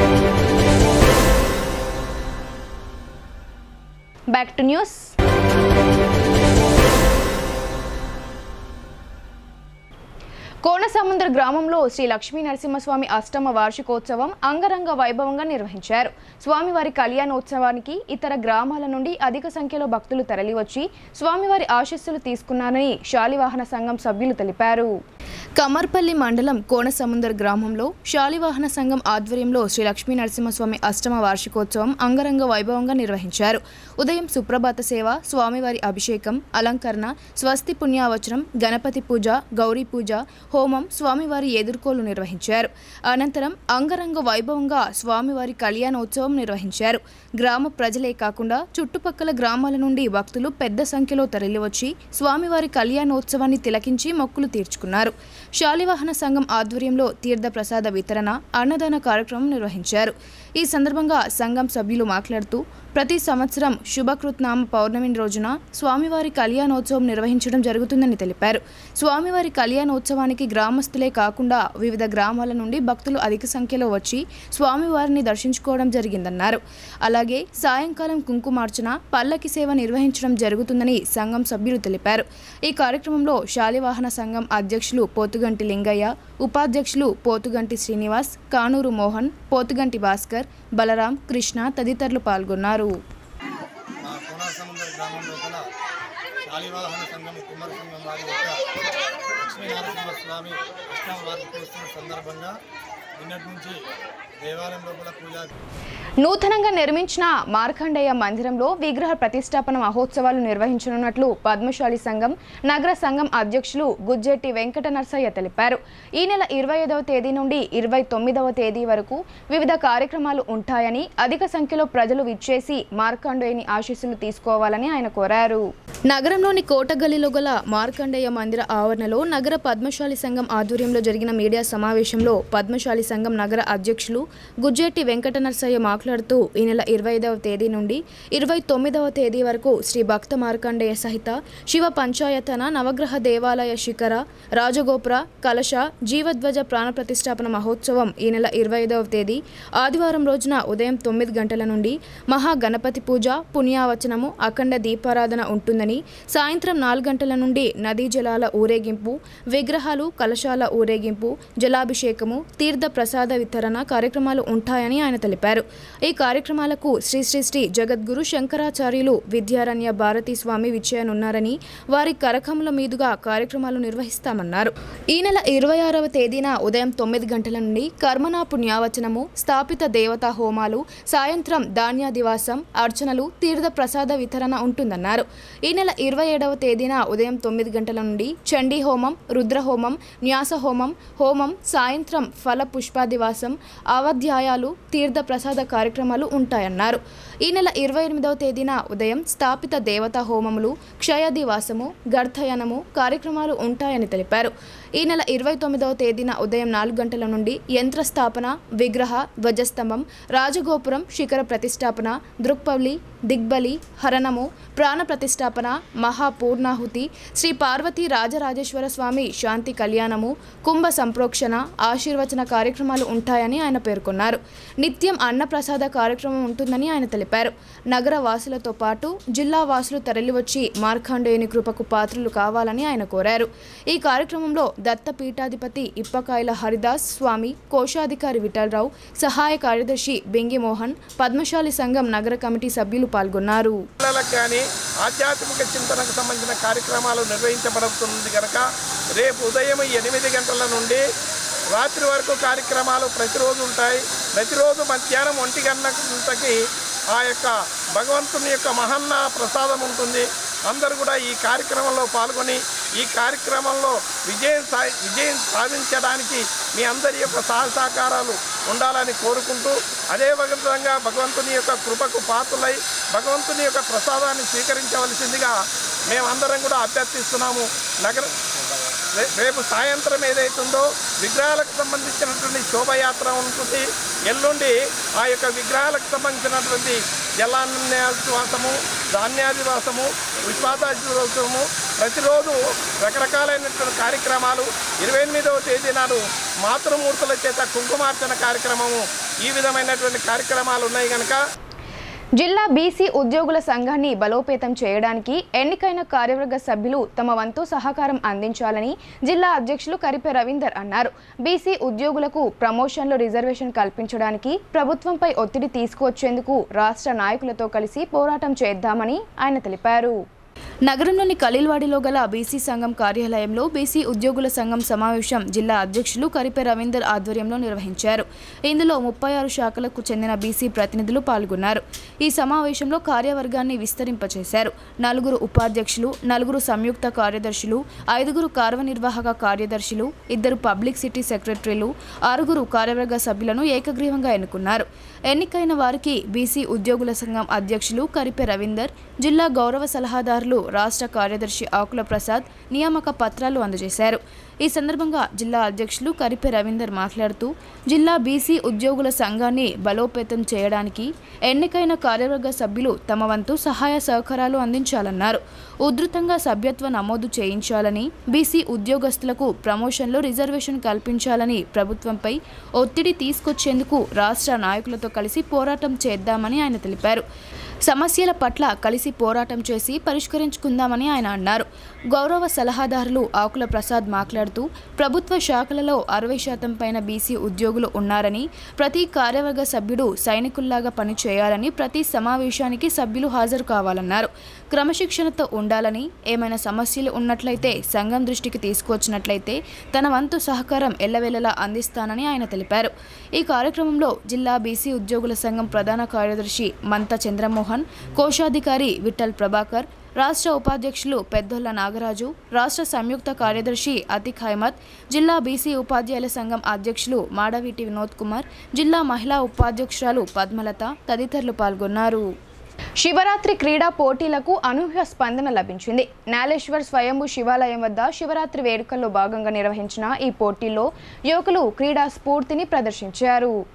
back to news Konasamudra గ్రామంలో శ్రీ లక్ష్మీ నరసింహస్వామి అష్టమ వార్షికోత్సవం అంగరంగ వైభవంగా నిర్వహించారు స్వామివారి కళ్యాణోత్సవానికి ఇతర గ్రామాల నుండి అధిక సంఖ్యలో భక్తులు తరలివచ్చి స్వామివారి ఆశీస్సులు తీసుకున్నారని శాలివాహన సంఘం సభ్యులు తెలిపారు కమర్పల్లి మండలం కోనసముందర్ గ్రామంలో శాలివాహన సంఘం ఆధ్వర్యంలో శ్రీ లక్ష్మీ నరసింహస్వామి అష్టమ వార్షికోత్సవం అంగరంగ వైభవంగా నిర్వహించారు ఉదయం సుప్రభాత సేవ స్వామివారి అభిషేకం అలంకరణ స్వస్తి పుణ్యావచనం గణపతి పూజ గౌరీ పూజ హోమం స్వామివారి ఎదుర్కోలు నిర్వహించారు అనంతరం అంగరంగ వైభవంగా స్వామివారి కళ్యాణోత్సవం నిర్వహించారు గ్రామ ప్రజలే కాకుండా చుట్టుపక్కల గ్రామాల నుండి భక్తులు పెద్ద సంఖ్యలో తరలివచ్చి స్వామివారి కళ్యాణోత్సవాన్ని తిలకించి మొక్కులు తీర్చుకున్నారు శాలివాహన సంఘం ఆధ్వర్యంలో తీర్థ ప్రసాద వితరణ అన్నదాన కార్యక్రమం నిర్వహించారు ఈ సందర్భంగా సంఘం సభ్యులు మాట్లాడుతూ ప్రతి సంవత్సరం శుభకృత్నామ పౌర్ణమి రోజున స్వామివారి కళ్యాణోత్సవం నిర్వహించడం జరుగుతుందని తెలిపారు స్వామివారి కళ్యాణోత్సవానికి గ్రామస్తులే కాకుండా వివిధ గ్రామాల నుండి భక్తులు అధిక సంఖ్యలో వచ్చి స్వామివారిని దర్శించుకోవడం జరిగిందన్నారు అలాగే సాయంకాలం కుంకుమార్చన పల్లకి సేవ నిర్వహించడం జరుగుతుందని సంఘం సభ్యులు తెలిపారు ఈ కార్యక్రమంలో శాలివాహన సంఘం అధ్యక్షులు పోతుగంటి లింగయ్య ఉపాధ్యక్షులు పోతుగంటి శ్రీనివాస్ కానూరు మోహన్ పోతుగంటి భాస్కర్ బలరాం కృష్ణ తదితరులు పాల్గొన్నారు మా కోనసముద్ర గ్రామం లోపల శాలివాహన సంఘం కుమ్మర సంఘం వారి యొక్క లక్ష్మీనరసింహ స్వామి అష్టమ వార్షికోత్సవం సందర్భంగా నిన్నటి నుంచి దేవాలయం లోపల పూజా నూతనంగా నిర్మించిన మార్కండేయ మందిరంలో విగ్రహ ప్రతిష్టాపన మహోత్సవాలు నిర్వహించనున్నట్లు పద్మశాలి సంఘం నగర సంఘం అధ్యక్షులు గుజ్జెట్టి వెంకట నర్సయ్య తెలిపారు ఈ నెల ఇరవై ఐదవ తేదీ నుండి ఇరవై తొమ్మిదవ తేదీ వరకు వివిధ కార్యక్రమాలు ఉంటాయని అధిక సంఖ్యలో ప్రజలు విచ్చేసి మార్కండేయుని ఆశీస్సులు తీసుకోవాలని ఆయన కోరారు నగరంలోని కోటగల్లిలో గల మార్కండేయ మందిర ఆవరణలో నగర పద్మశాలి సంఘం ఆధ్వర్యంలో జరిగిన మీడియా సమావేశంలో పద్మశాలి సంఘం నగర అధ్యక్షులు గుజ్జెట్టి వెంకట నర్సయ్య మాట్లాడుతూ ఈ నెల ఇరవై ఐదవ తేదీ నుండి ఇరవై తొమ్మిదవ తేదీ వరకు శ్రీ భక్త మార్కండేయ సహిత శివ పంచాయతన నవగ్రహ దేవాలయ శిఖర రాజగోపుర కలశ జీవధ్వజ ప్రాణ ప్రతిష్టాపన మహోత్సవం ఈ నెల ఇరవై ఐదవ తేదీ ఆదివారం రోజున ఉదయం తొమ్మిది గంటల నుండి మహా గణపతి పూజ పుణ్యావచనము అఖండ దీపారాధన ఉంటుందని సాయంత్రం నాలుగు గంటల నుండి నదీ జలాల ఊరేగింపు విగ్రహాలు కలశాల ఊరేగింపు జలాభిషేకము తీర్థ ప్రసాద వితరణ కార్యక్రమాలు ఉంటాయని ఆయన తెలిపారు ఈ కార్యక్రమాలకు శ్రీ శ్రీ శ్రీ జగద్గురు శంకరాచార్యులు విద్యారణ్య భారతీ స్వామి విచ్చేయనున్నారని వారి కరకముల మీదుగా కార్యక్రమాలు నిర్వహిస్తామన్నారు ఈ నెల ఇరవై ఆరవ తేదీన ఉదయం తొమ్మిది గంటల నుండి కర్మనా పుణ్యావచనము స్థాపిత దేవతా హోమాలు సాయంత్రం ధాన్యాదివాసం అర్చనలు తీర్థ ప్రసాద వితరణ ఉంటుందన్నారు ఈ నెల ఇరవై ఏడవ తేదీన ఉదయం తొమ్మిది గంటల నుండి చండీ హోమం రుద్రహోమం న్యాస హోమం హోమం సాయంత్రం ఫల పుష్పాదివాసం అవధ్యాయాలు తీర్థ ప్రసాద కార్యక్రమాలు ఉంటాయన్నారు ఈ నెల ఇరవై ఎనిమిదవ తేదీన ఉదయం స్థాపిత దేవతా హోమములు క్షయదివాసము గర్ధయనము కార్యక్రమాలు ఉంటాయని తెలిపారు ఈ నెల ఇరవై తొమ్మిదవ తేదీన ఉదయం నాలుగు గంటల నుండి యంత్ర స్థాపన విగ్రహ ధ్వజస్తంభం రాజగోపురం శిఖర ప్రతిష్టాపన దృక్పవలి దిగ్బలి హరణము ప్రాణ ప్రతిష్టాపన మహాపూర్ణాహుతి శ్రీ పార్వతీ రాజరాజేశ్వర స్వామి శాంతి కళ్యాణము కుంభ సంప్రోక్షణ ఆశీర్వచన కార్యక్రమాలు ఉంటాయని ఆయన పేర్కొన్నారు నిత్యం అన్నప్రసాద కార్యక్రమం ఉంటుందని ఆయన తెలిపారు నగర వాసులతో పాటు జిల్లా వాసులు తరలివచ్చి మార్కండేయుని కృపకు పాత్రులు కావాలని ఆయన కోరారు ఈ కార్యక్రమంలో దత్తపీఠాధిపతి ఇప్పకాయల హరిదాస్ స్వామి కోశాధికారి విఠలరావు సహాయ కార్యదర్శి బెంగి మోహన్ పద్మశాలి సంఘం నగర కమిటీ సభ్యులు పాల్గొన్నారు పిల్లలకు కానీ ఆధ్యాత్మిక చింతనకు సంబంధించిన కార్యక్రమాలు నిర్వహించబడుతుంది కనుక రేపు ఉదయం ఎనిమిది గంటల నుండి రాత్రి వరకు కార్యక్రమాలు ప్రతిరోజు ఉంటాయి ప్రతిరోజు మధ్యాహ్నం ఒంటి గంటకి ఆ యొక్క భగవంతుని యొక్క మహన్న ప్రసాదం ఉంటుంది అందరూ కూడా ఈ కార్యక్రమంలో పాల్గొని ఈ కార్యక్రమంలో విజయం సా విజయం సాధించడానికి మీ అందరి యొక్క సహాయ సహకారాలు ఉండాలని కోరుకుంటూ అదే విధంగా భగవంతుని యొక్క కృపకు పాత్రలై భగవంతుని యొక్క ప్రసాదాన్ని స్వీకరించవలసిందిగా మేమందరం కూడా అభ్యర్థిస్తున్నాము నగర రే- రేపు సాయంత్రం ఏదైతుందో విగ్రహాలకు సంబంధించినటువంటి శోభయాత్ర ఉంటుంది ఎల్లుండి ఆ యొక్క విగ్రహాలకు సంబంధించినటువంటి జలాన్యాదివాసము ధాన్యాదివాసము పుష్పాదాదివాసము ప్రతిరోజు రకరకాలైనటువంటి కార్యక్రమాలు ఇరవై ఎనిమిదవ తేదీ నాడు మాతృమూర్తుల చేత కుంకుమార్చన కార్యక్రమము ఈ విధమైనటువంటి కార్యక్రమాలు ఉన్నాయి కనుక జిల్లా బీసీ ఉద్యోగుల సంఘాన్ని బలోపేతం చేయడానికి ఎన్నికైన కార్యవర్గ సభ్యులు తమ వంతు సహకారం అందించాలని జిల్లా అధ్యక్షులు కరిపే రవీందర్ అన్నారు బీసీ ఉద్యోగులకు ప్రమోషన్లు రిజర్వేషన్ కల్పించడానికి ప్రభుత్వంపై ఒత్తిడి తీసుకువచ్చేందుకు రాష్ట్ర నాయకులతో కలిసి పోరాటం చేద్దామని ఆయన తెలిపారు నగరంలోని ఖలీల్వాడిలో గల బీసీ సంఘం కార్యాలయంలో బీసీ ఉద్యోగుల సంఘం సమావేశం జిల్లా అధ్యక్షులు కరిపే రవీందర్ ఆధ్వర్యంలో నిర్వహించారు ఇందులో ముప్పై ఆరు శాఖలకు చెందిన బీసీ ప్రతినిధులు పాల్గొన్నారు ఈ సమావేశంలో కార్యవర్గాన్ని విస్తరింపచేశారు నలుగురు ఉపాధ్యక్షులు నలుగురు సంయుక్త కార్యదర్శులు ఐదుగురు కార్యనిర్వాహక కార్యదర్శులు ఇద్దరు పబ్లిక్ సిటీ సెక్రటరీలు ఆరుగురు కార్యవర్గ సభ్యులను ఏకగ్రీవంగా ఎన్నుకున్నారు ఎన్నికైన వారికి బీసీ ఉద్యోగుల సంఘం అధ్యక్షులు కరిపె రవీందర్ జిల్లా గౌరవ సలహాదారులు రాష్ట్ర కార్యదర్శి ఆకుల ప్రసాద్ నియామక పత్రాలు అందజేశారు ఈ సందర్భంగా జిల్లా అధ్యక్షులు కరిపె రవీందర్ మాట్లాడుతూ జిల్లా బీసీ ఉద్యోగుల సంఘాన్ని బలోపేతం చేయడానికి ఎన్నికైన కార్యవర్గ సభ్యులు తమ వంతు సహాయ సహకారాలు అందించాలన్నారు ఉధృతంగా సభ్యత్వ నమోదు చేయించాలని బీసీ ఉద్యోగస్తులకు ప్రమోషన్లో రిజర్వేషన్ కల్పించాలని ప్రభుత్వంపై ఒత్తిడి తీసుకొచ్చేందుకు రాష్ట్ర నాయకులతో కలిసి పోరాటం చేద్దామని ఆయన తెలిపారు సమస్యల పట్ల కలిసి పోరాటం చేసి పరిష్కరించుకుందామని ఆయన అన్నారు గౌరవ సలహాదారులు ఆకుల ప్రసాద్ మాట్లాడుతూ ప్రభుత్వ శాఖలలో అరవై శాతం పైన బీసీ ఉద్యోగులు ఉన్నారని ప్రతి కార్యవర్గ సభ్యుడు సైనికుల్లాగా పనిచేయాలని ప్రతి సమావేశానికి సభ్యులు హాజరు కావాలన్నారు క్రమశిక్షణతో ఉండాలని ఏమైనా సమస్యలు ఉన్నట్లయితే సంఘం దృష్టికి తీసుకువచ్చినట్లయితే తన వంతు సహకారం ఎల్లవేళలా అందిస్తానని ఆయన తెలిపారు ఈ కార్యక్రమంలో జిల్లా బీసీ ఉద్యోగుల సంఘం ప్రధాన కార్యదర్శి మంత చంద్రమోహన్ కోశాధికారి విఠల్ ప్రభాకర్ రాష్ట్ర ఉపాధ్యక్షులు పెద్దొల్ల నాగరాజు రాష్ట్ర సంయుక్త కార్యదర్శి అతిక్ హైమత్ జిల్లా బీసీ ఉపాధ్యాయుల సంఘం అధ్యక్షులు మాడవీటి వినోద్ కుమార్ జిల్లా మహిళా ఉపాధ్యక్షురాలు పద్మలత తదితరులు పాల్గొన్నారు శివరాత్రి క్రీడా పోటీలకు అనూహ్య స్పందన లభించింది నాలేశ్వర్ స్వయంభు శివాలయం వద్ద శివరాత్రి వేడుకల్లో భాగంగా నిర్వహించిన ఈ పోటీల్లో యువకులు క్రీడా స్ఫూర్తిని ప్రదర్శించారు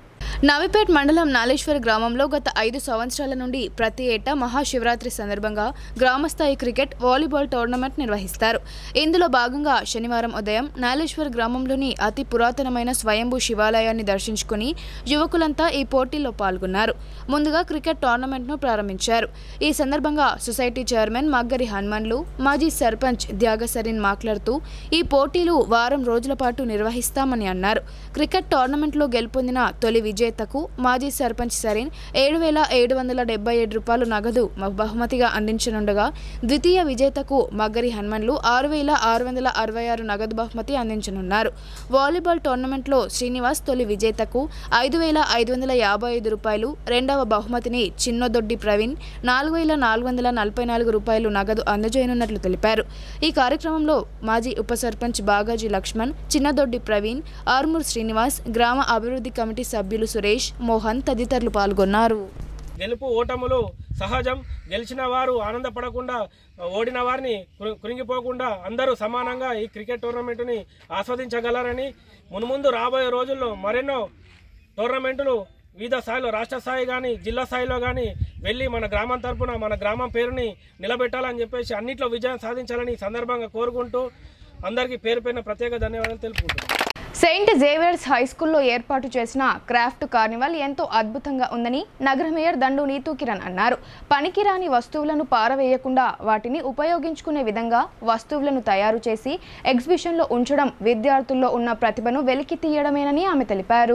నవిపేట్ మండలం నాలేశ్వర గ్రామంలో గత ఐదు సంవత్సరాల నుండి ప్రతి ఏటా మహాశివరాత్రి సందర్భంగా గ్రామస్థాయి క్రికెట్ వాలీబాల్ టోర్నమెంట్ నిర్వహిస్తారు ఇందులో భాగంగా శనివారం ఉదయం నాలేశ్వర గ్రామంలోని అతి పురాతనమైన స్వయంభూ శివాలయాన్ని దర్శించుకుని యువకులంతా ఈ పోటీల్లో పాల్గొన్నారు ముందుగా క్రికెట్ టోర్నమెంట్ను ప్రారంభించారు ఈ సందర్భంగా సొసైటీ చైర్మన్ మగ్గరి హనుమన్లు మాజీ సర్పంచ్ త్యాగసరిన్ మాట్లాడుతూ ఈ పోటీలు వారం రోజుల పాటు నిర్వహిస్తామని అన్నారు క్రికెట్ టోర్నమెంట్లో గెలుపొందిన తొలి విజేతకు మాజీ సర్పంచ్ సరీన్ ఏడు వేల ఏడు వందల డెబ్బై ఏడు రూపాయలు నగదు మ- బహుమతిగా అందించనుండగా ద్వితీయ విజేతకు మగ్గరి హనుమన్లు ఆరు వేల ఆరు వందల అరవై ఆరు నగదు బహుమతి అందించనున్నారు వాలీబాల్ టోర్నమెంట్లో శ్రీనివాస్ తొలి విజేతకు ఐదు వేల ఐదు వందల యాభై ఐదు రూపాయలు రెండవ బహుమతిని చిన్నదొడ్డి ప్రవీణ్ నాలుగు వేల నాలుగు వందల నలభై నాలుగు రూపాయలు నగదు అందజేయనున్నట్లు తెలిపారు ఈ కార్యక్రమంలో మాజీ ఉప సర్పంచ్ బాగాజీ లక్ష్మణ్ చిన్నదొడ్డి ప్రవీణ్ ఆర్మూర్ శ్రీనివాస్ గ్రామ అభివృద్ధి కమిటీ సభ్యులు సురేష్ మోహన్ తదితరులు పాల్గొన్నారు గెలుపు ఓటములు సహజం గెలిచిన వారు ఆనందపడకుండా ఓడిన వారిని కృ- కృంగిపోకుండా అందరూ సమానంగా ఈ క్రికెట్ టోర్నమెంటుని ఆస్వాదించగలరని మున్ముందు రాబోయే రోజుల్లో మరెన్నో టోర్నమెంటులు వివిధ స్థాయిలో రాష్ట్ర స్థాయి కానీ జిల్లా స్థాయిలో కానీ వెళ్ళి మన గ్రామం తరపున మన గ్రామం పేరుని నిలబెట్టాలని చెప్పేసి అన్నిట్లో విజయం సాధించాలని ఈ సందర్భంగా కోరుకుంటూ అందరికీ పేరు పైన ప్రత్యేక ధన్యవాదాలు తెలుపుకుంటున్నాను సెయింట్ జేవియర్స్ హై స్కూల్లో ఏర్పాటు చేసిన క్రాఫ్ట్ కార్నివల్ ఎంతో అద్భుతంగా ఉందని నగర మేయర్ దండు నీతూ కిరణ్ అన్నారు పనికిరాని వస్తువులను పారవేయకుండా వాటిని ఉపయోగించుకునే విధంగా వస్తువులను తయారు చేసి ఎగ్జిబిషన్లో ఉంచడం విద్యార్థుల్లో ఉన్న ప్రతిభను వెలికి తీయడమేనని ఆమె తెలిపారు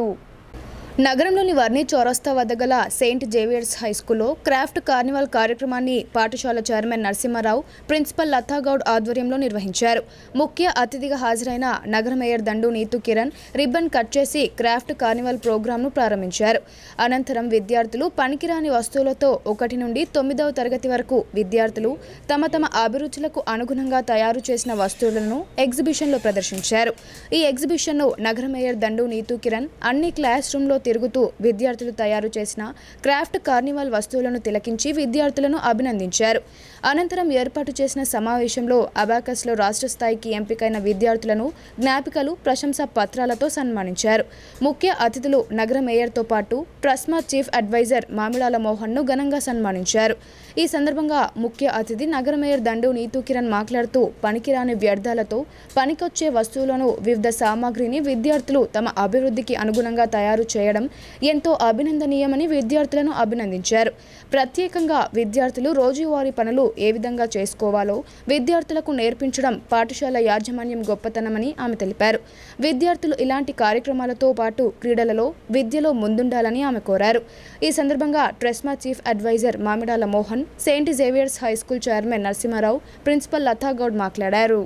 నగరంలోని వర్ణి చౌరస్తా వద్ద గల సెయింట్ జేవియర్స్ హై స్కూల్లో క్రాఫ్ట్ కార్నివాల్ కార్యక్రమాన్ని పాఠశాల చైర్మన్ నరసింహారావు ప్రిన్సిపల్ లతాగౌడ్ ఆధ్వర్యంలో నిర్వహించారు ముఖ్య అతిథిగా హాజరైన నగర mayor Dandu Neetu Kiran ribbon cut చేసి క్రాఫ్ట్ కార్నివాల్ ప్రోగ్రాంను ప్రారంభించారు అనంతరం విద్యార్థులు పనికిరాని వస్తువులతో ఒకటి నుండి తొమ్మిదవ తరగతి వరకు విద్యార్థులు తమ తమ అభిరుచులకు అనుగుణంగా తయారు చేసిన వస్తువులను ఎగ్జిబిషన్లో ప్రదర్శించారు ఈ ఎగ్జిబిషన్ను నగర మేయర్ దండు నీతు కిరణ్ అన్ని క్లాస్ రూమ్లో తిరుగుతూ విద్యార్థులు తయారు చేసిన క్రాఫ్ట్ కార్నివాల్ వస్తువులను తిలకించి విద్యార్థులను అభినందించారు అనంతరం ఏర్పాటు చేసిన సమావేశంలో అబాకస్లో రాష్ట్ర స్థాయికి ఎంపికైన విద్యార్థులను జ్ఞాపికలు ప్రశంసా పత్రాలతో సన్మానించారు ముఖ్య అతిథులు నగర మేయర్తో పాటు ట్రస్మా చీఫ్ అడ్వైజర్ మామిడాల మోహన్ను ఘనంగా సన్మానించారు ఈ సందర్భంగా ముఖ్య అతిథి నగర మేయర్ దండు నీతూ కిరణ్ మాట్లాడుతూ పనికిరాని వ్యర్థాలతో పనికొచ్చే వస్తువులను వివిధ సామాగ్రిని విద్యార్థులు తమ అభివృద్ధికి అనుగుణంగా తయారు చేయడం ఎంతో అభినందనీయమని విద్యార్థులను అభినందించారు ప్రత్యేకంగా విద్యార్థులు రోజువారీ పనులు ఏ విధంగా చేసుకోవాలో విద్యార్థులకు నేర్పించడం పాఠశాల యాజమాన్యం గొప్పతనమని ఆమె తెలిపారు విద్యార్థులు ఇలాంటి కార్యక్రమాలతో పాటు క్రీడలలో విద్యలో ముందుండాలని ఆమె కోరారు ఈ సందర్భంగా TRSMA chief advisor Mamidala Mohan saint Xavier's high school chairman Narasimha Rao principal Latha Goud మాట్లాడారు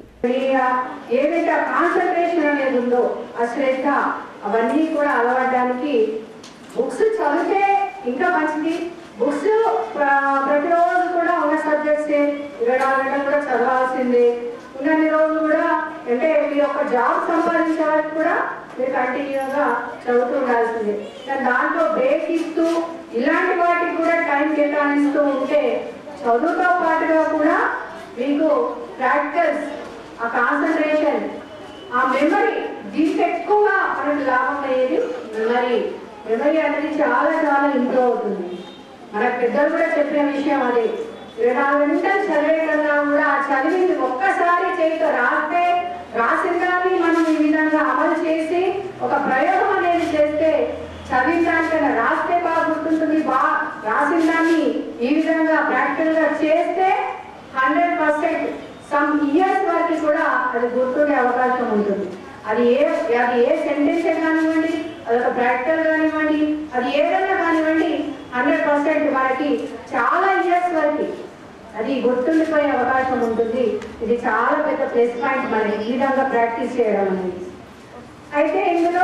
ఏదైతే కాన్సన్ట్రేషన్ అనేది ఉందో ఆ శ్రద్ధ అవన్నీ కూడా అలవడడానికి బుక్స్ చదివితే ఇంకా మంచిది బుక్స్ ప్రతిరోజు కూడా ఉన్న సబ్జెక్ట్స్ ఇరవై నాలుగు గంటలు కూడా చదవాల్సిందే ఉన్నన్ని రోజులు కూడా అంటే మీ యొక్క జాబ్ సంపాదించే వరకు కూడా మీరు కంటిన్యూగా చదువుతూ ఉండాల్సిందే కానీ దాంట్లో బ్రేక్ ఇస్తూ ఇలాంటి వాటికి కూడా టైం కేటాయిస్తూ ఉంటే చదువుతో పాటుగా కూడా మీకు ప్రాక్టికల్స్ ఆ కాన్సన్ట్రేషన్ ఆ మెమరీ దీనికి ఎక్కువగా మనకు లాభం అయ్యేది మెమరీ మెమరీ అనేది చాలా చాలా ఇంప్రూవ్ అవుతుంది మన పెద్దలు కూడా చెప్పిన విషయం అదే ఇరవై నాలుగు గంటలు చదివే కన్నా కూడా ఆ చదివింది ఒక్కసారి చేతితో రాస్తే రాసిన దాన్ని మనం ఈ విధంగా అమలు చేసి ఒక ప్రయోగం అనేది చేస్తే చదివిన దానికన్నా రాస్తే బాగా గుర్తుంటుంది బాగా రాసిన దాన్ని ఈ విధంగా ప్రాక్టికల్ గా చేస్తే హండ్రెడ్ పర్సెంట్ సమ్ ఇయర్స్ వరకు కూడా అది గుర్తుండే అవకాశం ఉంటుంది అది ఏ అది ఏ సెంటెన్స్ కానివ్వండి అదొక ప్రాక్టికల్ కానివ్వండి అది ఏదైనా కానివ్వండి హండ్రెడ్ పర్సెంట్ మనకి చాలా ఇయర్స్ వరకు అది గుర్తుండిపోయే అవకాశం ఉంటుంది ఇది చాలా పెద్ద ప్లస్ పాయింట్ మనకి ఈ విధంగా ప్రాక్టీస్ చేయడం అనేది అయితే ఇందులో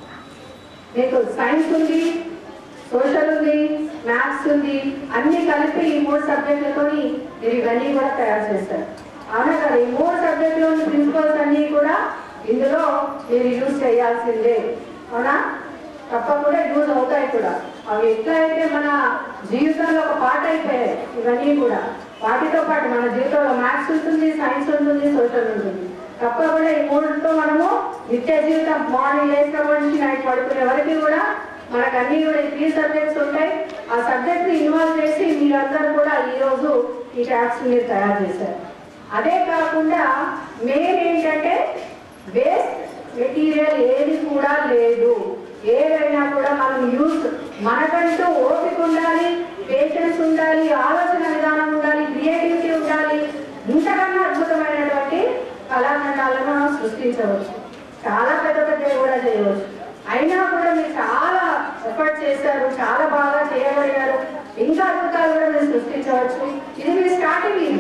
మీకు సైన్స్ ఉంది సోషల్ ఉంది మ్యాథ్స్ ఉంది అన్ని కలిపి ఈ మూడు సబ్జెక్టులతోని మీరు ఇవన్నీ కూడా తయారు చేస్తారు అవునా కదా ఈ మూడు సబ్జెక్టులోని ప్రిన్సిపల్స్ అన్ని కూడా ఇందులో మీరు యూజ్ చేయాల్సిందే అవునా తప్పకుండా యూజ్ అవుతాయి కూడా అవి ఎట్లా అయితే మన జీవితంలో ఒక పాట అయిపోయాయి ఇవన్నీ కూడా వాటితో పాటు మన జీవితంలో మ్యాథ్స్ ఉంటుంది సైన్స్ ఉంటుంది సోషల్ ఉంటుంది తప్పకుండా ఈ మూడుతో మనము నిత్య జీవితం మార్నింగ్ లేచినప్పటి నుంచి నైట్ పడుకునే వరకు కూడా మనకు అన్ని కూడా త్రీ సబ్జెక్ట్స్ ఉంటాయి ఆ సబ్జెక్ట్ ఇన్వాల్వ్ చేసి మీరందరూ కూడా ఈరోజు ఈ ట్యాక్స్ మీరు తయారు చేశారు అదే కాకుండా మెయిన్ ఏంటంటే వేస్ట్ మెటీరియల్ ఏది కూడా లేదు ఏదైనా కూడా మనం యూస్ మనకంటూ ఓపిక ఉండాలి పేషెన్స్ ఉండాలి ఆలోచన విధానం ఉండాలి క్రియేటివిటీ ఉండాలి ఇంతకన్నా అద్భుతమైనటువంటి కళాఖండాలను మనం సృష్టించవచ్చు చాలా పెద్ద పెద్దవి కూడా చేయవచ్చు అయినా కూడా మీరు చాలా ఎఫర్ట్ చేశారు చాలా బాగా చేయగలిగారు ఇంకా అద్భుతాలు కూడా మీరు సృష్టించవచ్చు ఇది మీ స్టార్టింగ్ ఇది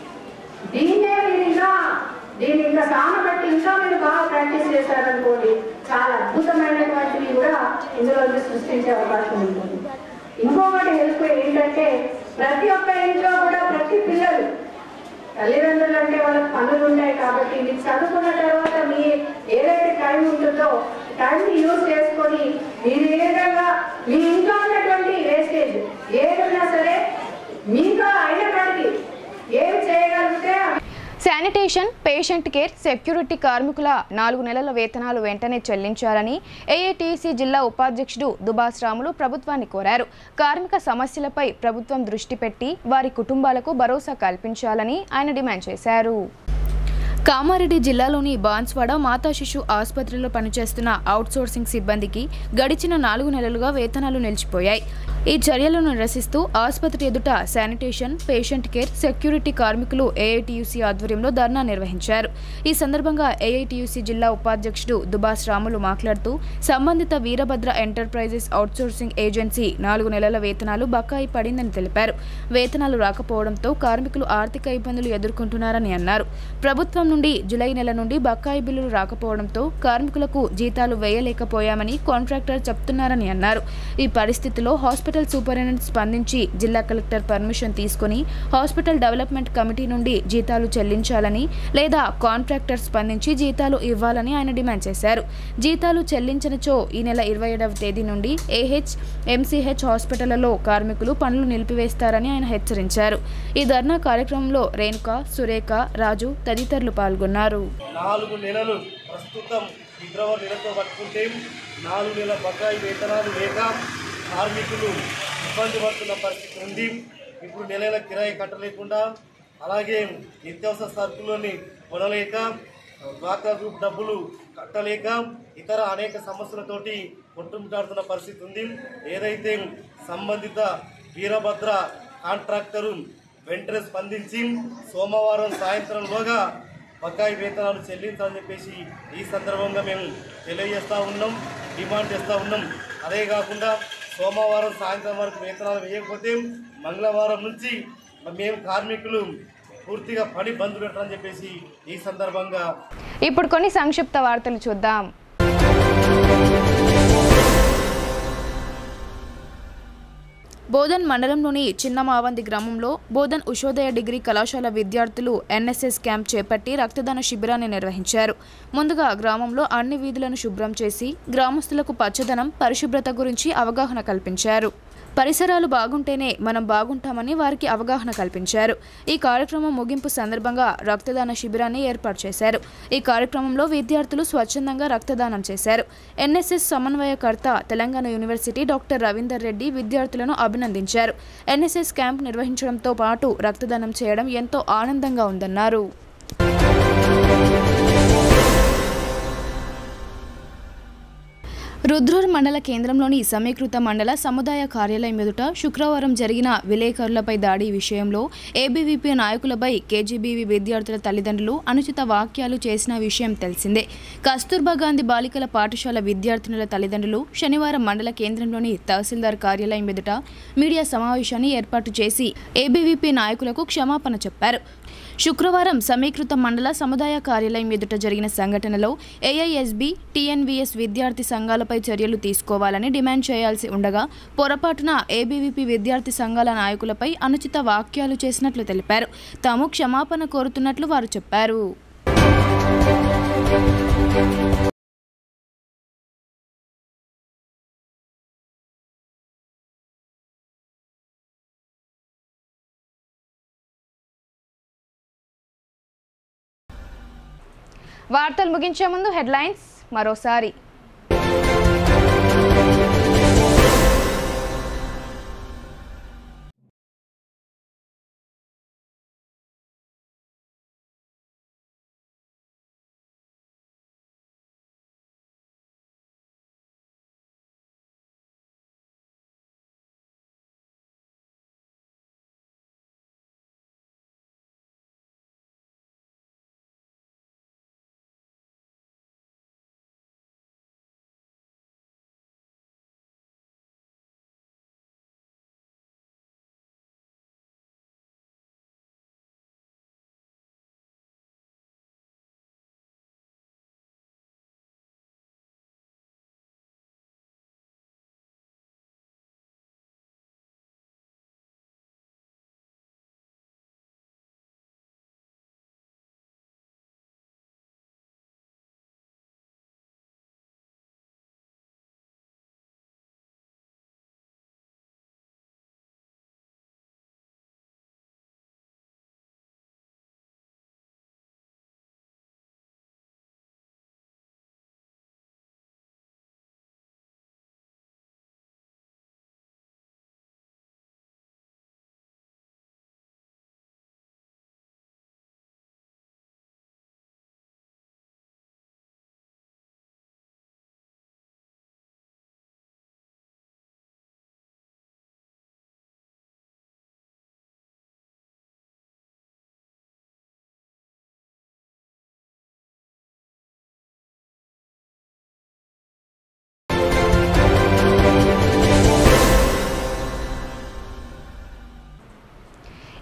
దీన్నే మీరు ఇంకా దీన్ని ఇంకా సాన బట్టి ఇంకా మీరు బాగా ప్రాక్టీస్ చేశారనుకోండి చాలా అద్భుతమైనటువంటివి కూడా ఇందులో మీరు సృష్టించే అవకాశం ఉంటుంది ఇంకొకటి హెల్ప్ ఏంటంటే ప్రతి ఒక్క ఇంట్లో కూడా ప్రతి పిల్లలు తల్లిదండ్రులు అంటే వాళ్ళకి పనులు ఉంటాయి కాబట్టి మీరు చదువుకున్న తర్వాత మీ ఏదైతే టైం ఉంటుందో టైంని యూజ్ చేసుకొని మీరు ఏ విధంగా మీ ఇంట్లో ఉన్నటువంటి వేస్టేజ్ ఏదైనా సరే మీతో అయినప్పటికీ ఏమి చేయగలిగితే అవి శానిటేషన్ పేషెంట్ కేర్ సెక్యూరిటీ కార్మికుల నాలుగు నెలల వేతనాలు వెంటనే చెల్లించాలని ఏఐటీసీ జిల్లా ఉపాధ్యక్షుడు దుబాస్ రాములు ప్రభుత్వాన్ని కోరారు కార్మిక సమస్యలపై ప్రభుత్వం దృష్టి పెట్టి వారి కుటుంబాలకు భరోసా కల్పించాలని ఆయన డిమాండ్ చేశారు కామారెడ్డి జిల్లాలోని బాన్స్వాడ మాతా శిశు ఆసుపత్రిలో పనిచేస్తున్న అవుట్సోర్సింగ్ సిబ్బందికి గడిచిన నాలుగు నెలలుగా వేతనాలు నిలిచిపోయాయి ఈ చర్యలను నిరసిస్తూ ఆసుపత్రి ఎదుట శానిటేషన్ పేషెంట్ కేర్ సెక్యూరిటీ కార్మికులు ఏఐటియుసి ఆధ్వర్యంలో ధర్నా నిర్వహించారు ఈ సందర్భంగా ఏఐటియుసి జిల్లా ఉపాధ్యక్షుడు దుబాస్ రాములు మాట్లాడుతూ సంబంధిత వీరభద్ర ఎంటర్ప్రైజెస్ అవుట్సోర్సింగ్ ఏజెన్సీ నాలుగు నెలల వేతనాలు బకాయి పడిందని తెలిపారు వేతనాలు రాకపోవడంతో కార్మికులు ఆర్థిక ఇబ్బందులు ఎదుర్కొంటున్నారని అన్నారు ప్రభుత్వం నుండి జులై నెల నుండి బకాయి బిల్లులు రాకపోవడంతో కార్మికులకు జీతాలు వేయలేకపోయామని కాంట్రాక్టర్ చెప్తున్నారని అన్నారు ఈ పరిస్థితిలో హాస్పిటల్ సూపరింటెండెంట్ స్పందించి జిల్లా కలెక్టర్ పర్మిషన్ తీసుకుని హాస్పిటల్ డెవలప్మెంట్ కమిటీ నుండి జీతాలు చెల్లించాలని లేదా కాంట్రాక్టర్ స్పందించి జీతాలు ఇవ్వాలని ఆయన డిమాండ్ చేశారు జీతాలు చెల్లించనిచో ఈ నెల ఇరవై ఏడవ తేదీ నుండి ఏహెచ్ ఎంసీహెచ్ హాస్పిటళ్లలో కార్మికులు పనులు నిలిపివేస్తారని ఆయన హెచ్చరించారు ఈ ధర్నా కార్యక్రమంలో రేణుక సురేఖ రాజు తదితరులు పాల్గొన్నారు నాలుగు నెలలు ప్రస్తుతం ఫిబ్రవరి నెలతో పట్టుకుంటే నాలుగు నెలల బకాయి వేతనాలు లేక కార్మికులు ఇబ్బంది పడుతున్న పరిస్థితి ఉంది ఇప్పుడు నెల నెల కిరాయి కట్టలేకుండా అలాగే నిత్యావసర సరుకులని కొనలేక డ్వాక్రా గ్రూప్ డబ్బులు కట్టలేక ఇతర అనేక సమస్యలతోటి కొట్టుమిటాడుతున్న పరిస్థితి ఉంది ఏదైతే సంబంధిత వీరభద్ర కాంట్రాక్టరు వెంటనే స్పందించి సోమవారం సాయంత్రంలోగా బకాయి వేతనాలు చెల్లించాలని చెప్పేసి ఈ సందర్భంగా మేము తెలియజేస్తూ ఉన్నాం డిమాండ్ చేస్తూ ఉన్నాం అదే కాకుండా సోమవారం సాయంత్రం వరకు వేతనాలు వేయకపోతే మంగళవారం నుంచి మేము కార్మికులు పూర్తిగా పని బంద్ పెట్టాలని చెప్పేసి ఈ సందర్భంగా ఇప్పుడు కొన్ని సంక్షిప్త వార్తలు చూద్దాం బోధన్ మండలంలోని చిన్న మావంది గ్రామంలో బోధన్ ఉషోదయ డిగ్రీ కళాశాల విద్యార్థులు ఎన్ఎస్ఎస్ క్యాంప్ చేపట్టి రక్తదాన శిబిరాన్ని నిర్వహించారు ముందుగా గ్రామంలో అన్ని వీధులను శుభ్రం చేసి గ్రామస్తులకు పచ్చదనం పరిశుభ్రత గురించి అవగాహన కల్పించారు పరిసరాలు బాగుంటేనే మనం బాగుంటామని వారికి అవగాహన కల్పించారు ఈ కార్యక్రమం ముగింపు సందర్భంగా రక్తదాన శిబిరాన్ని ఏర్పాటు చేశారు ఈ కార్యక్రమంలో విద్యార్థులు స్వచ్ఛందంగా రక్తదానం చేశారు ఎన్ఎస్ఎస్ సమన్వయకర్త తెలంగాణ యూనివర్సిటీ డాక్టర్ రవీందర్ రెడ్డి విద్యార్థులను అభినందించారు ఎన్ఎస్ఎస్ క్యాంప్ నిర్వహించడంతో పాటు రక్తదానం చేయడం ఎంతో ఆనందంగా ఉందన్నారు రుద్రూర్ మండల కేంద్రంలోని సమీకృత మండల సముదాయ కార్యాలయం ఎదుట శుక్రవారం జరిగిన విలేకరులపై దాడి విషయంలో ఏబీవీపీ నాయకులపై కేజీబీవీ విద్యార్థుల తల్లిదండ్రులు అనుచిత వాక్యాలు చేసిన విషయం తెలిసిందే కస్తూర్బా గాంధీ బాలికల పాఠశాల విద్యార్థినుల తల్లిదండ్రులు శనివారం మండల కేంద్రంలోని తహసీల్దార్ కార్యాలయం ఎదుట మీడియా సమావేశాన్ని ఏర్పాటు చేసి ఏబీవీపీ నాయకులకు క్షమాపణ చెప్పారు శుక్రవారం సమీకృత మండల సముదాయ కార్యాలయం ఎదుట జరిగిన సంఘటనలో ఏఐఎస్బి టీఎన్వీఎస్ విద్యార్థి సంఘాలపై చర్యలు తీసుకోవాలని డిమాండ్ చేయాల్సి ఉండగా పొరపాటున ఏబీవీపీ విద్యార్థి సంఘాల నాయకులపై అనుచిత వాక్యాలు చేసినట్లు తెలిపారు తాము క్షమాపణ కోరుతున్నట్లు వారు చెప్పారు వార్తలు ముగించే ముందు హెడ్లైన్స్ మరోసారి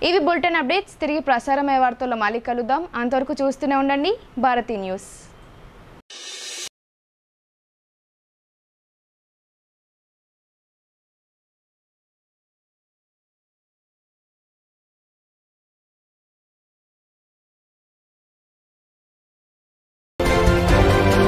ఇవి బులెటిన్ అప్డేట్స్ తిరిగి ప్రసారమయ్యే వార్తల్లో మళ్ళీ కలుద్దాం అంతవరకు చూస్తూనే ఉండండి భారతీ న్యూస్